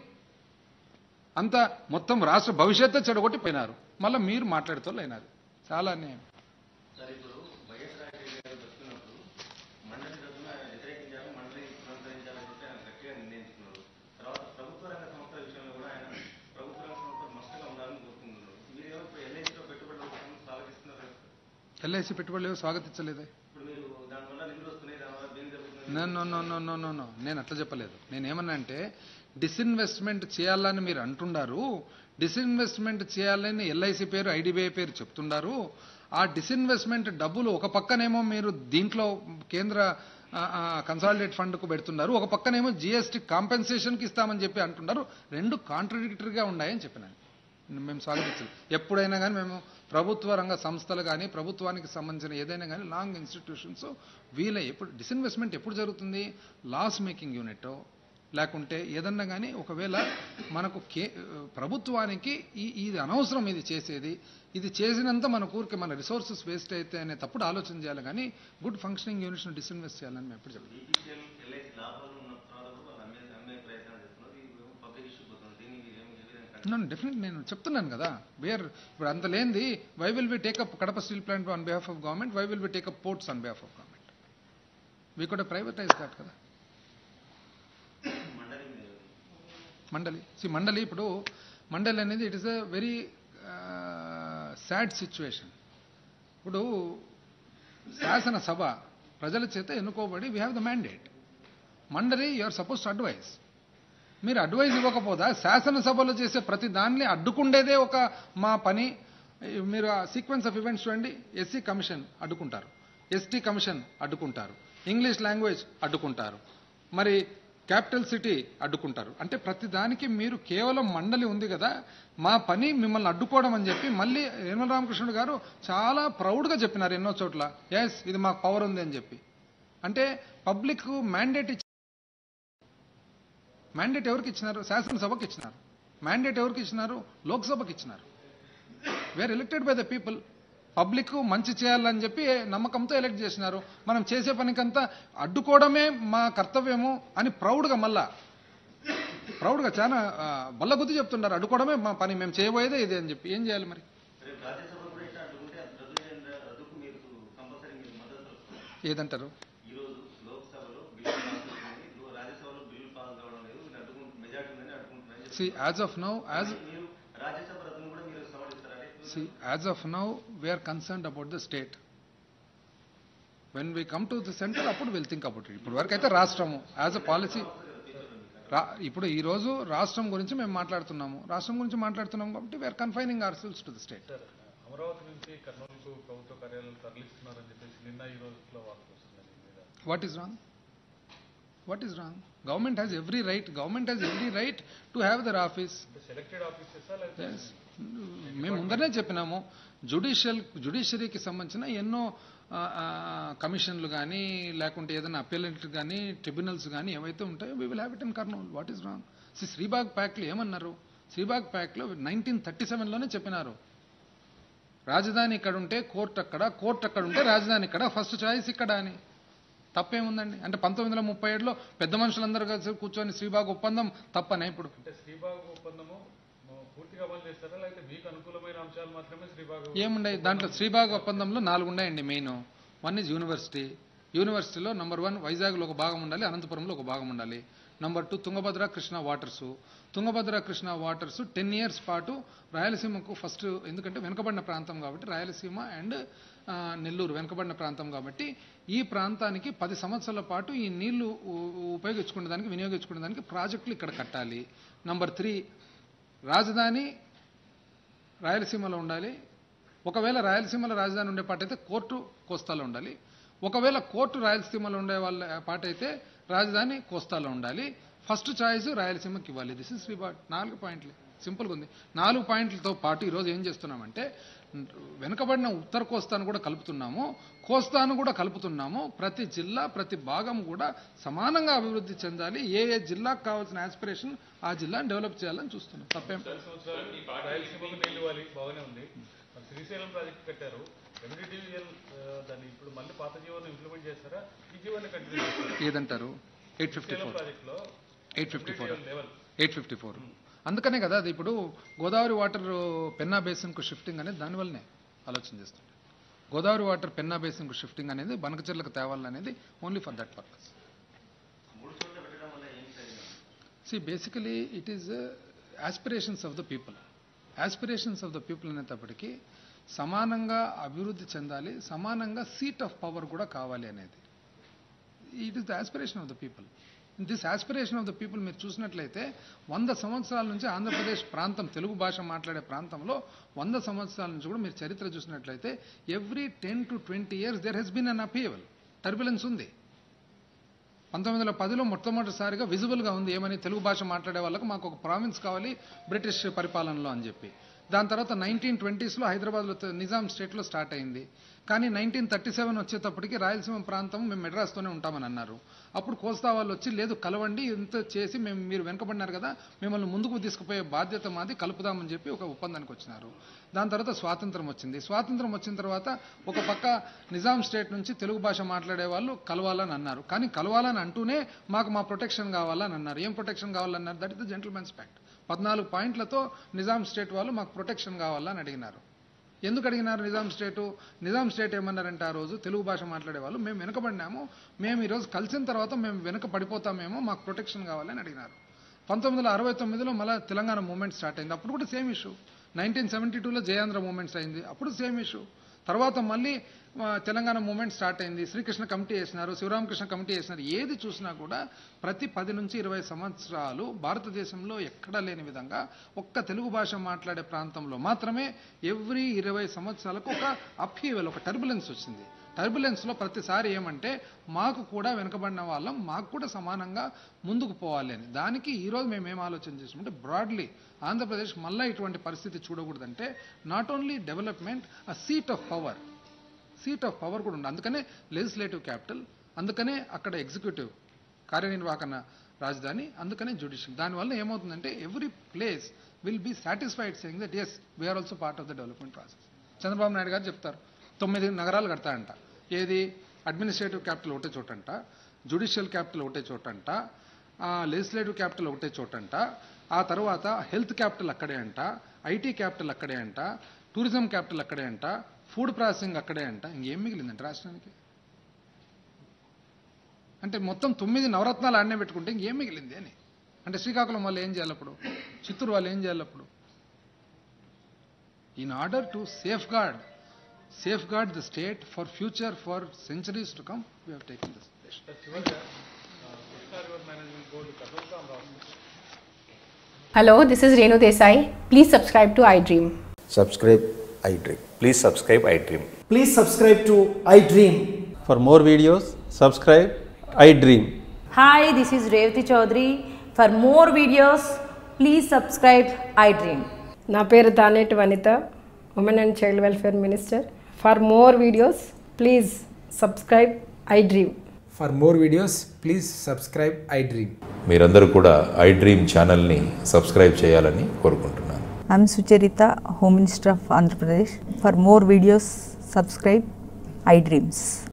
అంత మొత్తం రాష్ట్ర భవిష్యత్తు చెడగొట్టి పోయినారు మళ్ళీ మీరు మాట్లాడుతూ అయినారు చాలా అన్యాయం సార్ ఇప్పుడు వైఎస్ రాజశేఖర గారు బతుకున్నప్పుడు మండలి తరఫున వ్యతిరేకించారు మండలి పునరుద్ధరించాలని చెప్పి ఆయన గట్టిగా నిర్ణయించుకున్నారు తర్వాత ప్రభుత్వ రంగ సంస్థల విషయంలో కూడా ఆయన ప్రభుత్వ రంగ సంస్థలు మస్తుగా ఉండాలని కోరుకుంటున్నారు మీరేమో ఇప్పుడు ఎల్ఐసిలో పెట్టుబడుల కోసం స్వాగతిస్తున్నారు కదా సార్. ఎల్ఐసి పెట్టుబడులు ఎవరు స్వాగతించలేదే ఇప్పుడు మీరు దానివల్ల నిధులు వస్తున్నాయి దానివల్ల దేని జరుగుతుంది no no no no no no no నేను అట్లా చెప్పలేదు నేను ఏమన్నా అంటే డిస్ఇన్వెస్ట్మెంట్ చేయాలని మీరు అంటున్నారు డిస్ఇన్వెస్ట్మెంట్ చేయాలని ఎల్ఐసి పేరు ఐడిబిఐ పేరు చెప్తున్నారు ఆ డిస్ఇన్వెస్ట్మెంట్ డబ్బులు ఒక పక్కనేమో మీరు దీంట్లో కేంద్ర కన్సాలిడేట్ ఫండ్కు పెడుతున్నారు ఒక పక్కనేమో జిఎస్టీ కాంపెన్సేషన్కి ఇస్తామని చెప్పి అంటున్నారు రెండు కాంట్రడిక్టరీగా ఉన్నాయని చెప్పినాను మేము స్వాగతించాలి ఎప్పుడైనా కానీ మేము ప్రభుత్వ రంగ సంస్థలు కానీ ప్రభుత్వానికి సంబంధించిన ఏదైనా కానీ లాంగ్ ఇన్స్టిట్యూషన్స్ వీలే ఎప్పుడు డిస్ఇన్వెస్ట్మెంట్ ఎప్పుడు జరుగుతుంది లాస్ మేకింగ్ యూనిట్ లేకుంటే ఏదన్నా కానీ ఒకవేళ మనకు కే ప్రభుత్వానికి ఈ ఇది అనవసరం ఇది చేసేది ఇది చేసినంత మన ఊరికి మన రిసోర్సెస్ వేస్ట్ అయితే అనే తప్పుడు ఆలోచన చేయాలి కానీ గుడ్ ఫంక్షనింగ్ యూనిట్స్ని డిస్ఇన్వెస్ట్ చేయాలని మేము ఎప్పుడు చెప్పాలి ఈపీసీఎల్ ఎల్ఐసి లాభాలు ఉన్న తర్వాత కూడా వాళ్ళు అమ్మే అమ్మే ప్రయత్నాలు చేస్తున్నారు ఇది పబ్లిక్ ఇష్యూ పోతుంది దీన్ని మీరు ఏమి ఏ విధంగా నన్ను డెఫినెట్ నేను చెప్తున్నాను కదా వేర్ ఇప్పుడు అంత లేనిది why will we take up Kadapa steel plant on behalf of government why will we take up ports on behalf of government we కూడా ప్రైవేటైజ్ దాట్ కదా మండలి మీరు మండలి సి మండలి ఇప్పుడు మండలి అనేది it is a very sad situation ఇప్పుడు శాసనసభ ప్రజల చేత ఎన్నుకోబడి వీ హ్యావ్ ద మ్యాండేట్ మండలి you are supposed to advise మీరు అడ్వైజ్ ఇవ్వకపోదా శాసనసభలో చేసే ప్రతి దాన్ని అడ్డుకుండేదే ఒక మా పని మీరు ఆ సీక్వెన్స్ ఆఫ్ ఈవెంట్స్ చూడండి ఎస్సీ కమిషన్ అడ్డుకుంటారు ఎస్టీ కమిషన్ అడ్డుకుంటారు ఇంగ్లీష్ లాంగ్వేజ్ అడ్డుకుంటారు మరి క్యాపిటల్ సిటీ అడ్డుకుంటారు అంటే ప్రతి దానికి మీరు కేవలం మండలి ఉంది కదా మా పని మిమ్మల్ని అడ్డుకోవడం అని చెప్పి మళ్ళీ యనమల రామకృష్ణుడు గారు చాలా ప్రౌడ్గా చెప్పినారు ఎన్నో చోట్ల ఎస్ ఇది మాకు పవర్ ఉంది అని చెప్పి అంటే పబ్లిక్ మ్యాండేట్ ఇచ్చి మ్యాండేట్ ఎవరికి ఇచ్చినారు శాసనసభకి ఇచ్చినారు మ్యాండేట్ ఎవరికి ఇచ్చినారు లోక్సభకి ఇచ్చినారు where elected by the people public మంచి చేయాలని చెప్పి నమ్మకంతో ఎలక్ట్ చేసినారు మనం చేసే పనికంతా అడ్డుకోవడమే మా కర్తవ్యము అని ప్రౌడ్గా మళ్ళా ప్రౌడ్గా చాలా ఆ, బల్లగుద్ది చెప్తున్నారు అడ్డుకోవడమే మా పని మేము చేయబోయేదే ఇదే అని చెప్పి ఏం చేయాలి మరి రేపు రాజ్యసభ కూడా ఇట్లా అడ్డుకుంటే అది రద్దు చేయండి రద్దుకు మీరు కంపల్సరీ మీరు మద్దతు తెలుపుతున్నారు ఏదంటారు ఈ రోజు లోక్సభలో బిల్లు పాస్ అవుతుంది లో- రాజ్యసభలో బిల్లు పాస్ కావడం లేదు మీరు అడ్డుకుంటు మెజార్టీ ఉందని అడ్డుకుంటున్నారని see as of now as మీరు రాజ్యసభ రద్దును కూడా మీరు సవరిస్తారంటే see as of now we are concerned about the state when we come to the centre అప్పుడు విల్ థింక్ అబౌట్ ఇట్ ఇప్పుడు వరకు అయితే రాష్ట్రము యాజ్ అ పాలసీ రా ఇప్పుడు ఈ రోజు రాష్ట్రం గురించి మేము మాట్లాడుతున్నాము రాష్ట్రం గురించి మాట్లాడుతున్నాం కాబట్టి we are confining ourselves to the state sir Amaravati నుంచి కర్నూలుకు ప్రభుత్వ కార్యాలయాలు తరలిస్తున్నారని చెప్పేసి నిన్న ఈ రోజులో వార్తలు వస్తున్నాయి దీని మీద what is wrong what is wrong government has every right government has every right to have their office అంటే సెలెక్టెడ్ ఆఫీసెస్ లేకపోతే Yes. మేము ముందరనే చెప్పినాము జుడిషియల్ జుడిషియరీకి సంబంధించిన ఎన్నో ఆ, ఆ, కమిషన్లు కానీ లేకుంటే ఏదైనా అప్పీలెంట్ కానీ ట్రిబ్యునల్స్ కానీ ఏవైతే ఉంటాయో we will have it in Kurnool what is wrong see Sribagh ప్యాక్లో ఏమన్నారు శ్రీబాగ్ ప్యాక్లో నైన్టీన్ థర్టీ సెవెన్లోనే చెప్పినారు రాజధాని ఇక్కడ ఉంటే కోర్టు అక్కడ కోర్టు అక్కడ ఉంటే రాజధాని ఇక్కడ ఫస్ట్ చాయిస్ ఇక్కడ అని తప్పేముందండి అంటే పంతొమ్మిది వందల ముప్పై ఏడులో పెద్ద మనుషులందరూ కలిసి కూర్చొని శ్రీబాగ్ ఒప్పందం తప్పనే ఇప్పుడు అంటే శ్రీబాగ్ ఒప్పందము మ- పూర్తిగా అమలు చేస్తారా లేకపోతే మీకు అనుకూలమైన అంశాలు మాత్రమే శ్రీబాగ్ ఏముండే దాంట్లో శ్రీబాగ్ ఒప్పందంలో నాలుగు ఉన్నాయండి మెయిన్ వన్ ఇస్ యూనివర్సిటీ యూనివర్సిటీలో నంబర్ వన్ వైజాగ్లో ఒక భాగం ఉండాలి అనంతపురంలో ఒక భాగం ఉండాలి number two Tungabhadra Krishna waters Tungabhadra Krishna waters ten years పాటు రాయలసీమకు ఫస్ట్ ఎందుకంటే వెనుకబడిన ప్రాంతం కాబట్టి రాయలసీమ అండ్ నెల్లూరు వెనుకబడిన ప్రాంతం కాబట్టి ఈ ప్రాంతానికి పది సంవత్సరాల పాటు ఈ నీళ్లు ఉ- ఉపయోగించుకునే దానికి వినియోగించుకునే దానికి ప్రాజెక్టులు ఇక్కడ కట్టాలి నంబర్ త్రీ రాజధాని రాయలసీమలో ఉండాలి ఒకవేళ రాయలసీమలో రాజధాని ఉండే పాట అయితే కోర్టు కోస్తాలో ఉండాలి ఒకవేళ కోర్టు రాయలసీమలో ఉండే వాళ్ళ పాట అయితే రాజధాని కోస్తాలో ఉండాలి ఫస్ట్ చాయిస్ రాయలసీమకి ఇవ్వాలి దిస్ ఇస్ శ్రీబాట్ నాలుగు పాయింట్లు సింపుల్గా ఉంది నాలుగు పాయింట్లతో పాటు ఈరోజు ఏం చేస్తున్నామంటే వెనుకబడిన ఉత్తర కోస్తాను కూడా కలుపుతున్నాము కోస్తాను కూడా కలుపుతున్నాము ప్రతి జిల్లా ప్రతి భాగం కూడా సమానంగా అభివృద్ధి చెందాలి ఏ ఏ జిల్లాకు కావాల్సిన ఆస్పిరేషన్ ఆ జిల్లాని డెవలప్ చేయాలని చూస్తున్నాం తప్పేం పది సంవత్సరాలు రాయలసీమకు నీళ్లు ఇవ్వాలి బాగానే ఉంది మరి శ్రీశైలం ప్రాజెక్ట్ కట్టారు ఎండిడివిఎల్ దాన్ని ఇప్పుడు మళ్ళీ పాత జీవోని ఇంప్లిమెంట్ చేస్తారా ఈ జీవోని కంటిన్యూ చేస్తారా ఏదంటారు ఎయిట్ ఫిఫ్టీ శ్రీశైలం ఫోర్ ప్రాజెక్ట్లో eight fifty four level eight fifty four అందుకనే కదా అది ఇప్పుడు గోదావరి వాటర్ పెన్నా బేసిన్కు షిఫ్టింగ్ అనేది దానివల్లనే ఆలోచన చేస్తుంది గోదావరి వాటర్ పెన్నా బేసిన్కు షిఫ్టింగ్ అనేది బనకచెర్లకు తేవాలనేది ఓన్లీ ఫర్ దట్ పర్పస్ మూడు చోట్ల పెట్టడం వల్ల ఏం జరిగింది see basically it is aspirations of the people aspirations of the people అనేటప్పటికీ సమానంగా అభివృద్ధి చెందాలి సమానంగా సీట్ ఆఫ్ పవర్ కూడా కావాలి అనేది it is the aspiration of the people this aspiration of the people మీరు చూసినట్లయితే వంద సంవత్సరాల నుంచి ఆంధ్రప్రదేశ్ ప్రాంతం తెలుగు భాష మాట్లాడే ప్రాంతంలో వంద సంవత్సరాల నుంచి కూడా మీరు చరిత్ర చూసినట్లయితే every ten to twenty years there has been an upheaval turbulence ఉంది పంతొమ్మిది వందల పదిలో మొట్టమొదటిసారిగా విజిబుల్గా ఉంది ఏమని తెలుగు భాష మాట్లాడే వాళ్ళకు మాకు ఒక ప్రావిన్స్ కావాలి బ్రిటిష్ పరిపాలనలో అని చెప్పి దాని తర్వాత నైన్టీన్ ట్వంటీస్లో హైదరాబాద్లో త- నిజాం స్టేట్లో స్టార్ట్ అయింది కానీ నైన్టీన్ థర్టీ సెవెన్ వచ్చేటప్పటికి రాయలసీమ ప్రాంతం మేము మెడ్రాస్తోనే ఉంటామని అన్నారు అప్పుడు కోస్తా వాళ్ళు వచ్చి లేదు కలవండి ఇంత చేసి మేము మీరు వెనకబడినారు కదా మిమ్మల్ని ముందుకు తీసుకుపోయే బాధ్యత మాది కలుపుదామని చెప్పి ఒక ఒప్పందానికి వచ్చినారు దాని తర్వాత స్వాతంత్రం వచ్చింది స్వాతంత్రం వచ్చిన తర్వాత ఒక పక్క నిజాం స్టేట్ నుంచి తెలుగు భాష మాట్లాడే వాళ్ళు కలవాలని అన్నారు కానీ కలవాలని అంటూనే మాకు మా ప్రొటెక్షన్ కావాలని అన్నారు ఏం ప్రొటెక్షన్ కావాలన్నారు that is the gentlemen's pact పద్నాలుగు పాయింట్లతో నిజాం స్టేట్ వాళ్ళు మాకు ప్రొటెక్షన్ కావాలని అడిగినారు ఎందుకు అడిగినారు నిజాం స్టేటు నిజాం స్టేట్ ఏమన్నారంటే ఆ రోజు తెలుగు భాష మాట్లాడే వాళ్ళు మేము వెనకబడినాము మేము ఈరోజు కలిసిన తర్వాత మేము వెనక పడిపోతామేమో మాకు ప్రొటెక్షన్ కావాలని అడిగినారు పంతొమ్మిది వందల అరవై తొమ్మిదిలో మళ్ళీ తెలంగాణ మూమెంట్ స్టార్ట్ అయింది అప్పుడు కూడా సేమ్ ఇష్యూ నైన్టీన్ సెవెంటీ టూలో జయాంధ్ర మూమెంట్స్ అయింది అప్పుడు సేమ్ ఇష్యూ తర్వాత మళ్ళీ ఆ, తెలంగాణ మూమెంట్ స్టార్ట్ అయింది శ్రీకృష్ణ కమిటీ వేసినారు శివరామకృష్ణ కమిటీ వేసినారు ఏది చూసినా కూడా ప్రతి పది నుంచి ఇరవై సంవత్సరాలు భారతదేశంలో ఎక్కడా లేని విధంగా ఒక్క తెలుగు భాష మాట్లాడే ప్రాంతంలో మాత్రమే ఎవ్రీ ఇరవై సంవత్సరాలకు ఒక అప్హీవల్ ఒక టర్బులెన్స్ వచ్చింది టర్బులెన్స్లో ప్రతిసారి ఏమంటే మాకు కూడా వెనుకబడిన వాళ్ళం మాకు కూడా సమానంగా ముందుకు పోవాలి అని దానికి ఈరోజు మేము ఏం ఆలోచన చేసామంటే బ్రాడ్లీ ఆంధ్రప్రదేశ్ మళ్ళీ ఇటువంటి పరిస్థితి చూడకూడదంటే not only development uh seat of power seat of power కూడా ఉంది అందుకనే లెజిస్లేటివ్ క్యాపిటల్ అందుకనే అక్కడ ఎగ్జిక్యూటివ్ కార్యనిర్వాహకన రాజధాని అందుకనే జ్యుడిషియల్ దానివల్ల ఏమవుతుందంటే every place will be satisfied saying that yes we are also part of the development process Chandrababu Naidu garu చెప్తారు తొమ్మిది నగరాలు కడతాయంట ఏది అడ్మినిస్ట్రేటివ్ క్యాపిటల్ ఒకటే చోటంట జ్యుడిషియల్ క్యాపిటల్ ఒకటే చోటంట లెజిస్లేటివ్ క్యాపిటల్ ఒకటే చోటంట ఆ తర్వాత హెల్త్ క్యాపిటల్ అక్కడే అంట ఐటీ క్యాపిటల్ అక్కడే అంట టూరిజం క్యాపిటల్ అక్కడే అంట ఫుడ్ ప్రాసెసింగ్ అక్కడే అంట ఇంకేం మిగిలిందంట రాష్ట్రానికి అంటే మొత్తం తొమ్మిది నవరత్నాలు ఆడనే పెట్టుకుంటే ఇంకేం మిగిలింది అని అంటే శ్రీకాకుళం వాళ్ళు ఏం చేయాలి అప్పుడు చిత్తూరు వాళ్ళు ఏం చేయాలి అప్పుడు in order to safeguard safeguard the state for future for centuries to come we have taking this sir చివరిగా ఆ, Krishna river management board Kurnool రాష్ట్రం Hello, this is Renu Desai. Please subscribe to iDream. subscribe iDream. Please subscribe iDream. Please subscribe to iDream. For more videos, subscribe iDream. Hi, this is Revati Chaudhary. For more videos, please subscribe iDream. నా పేరు Taneti Vanitha women and child welfare minister for more videos please subscribe iDream For more videos, please subscribe iDream. మీరందరూ కూడా iDream ఛానల్ని subscribe చేయాలని కోరుకుంటున్నాను I'm Sucharita, Home Minister of Andhra Pradesh. For more videos, subscribe iDreams.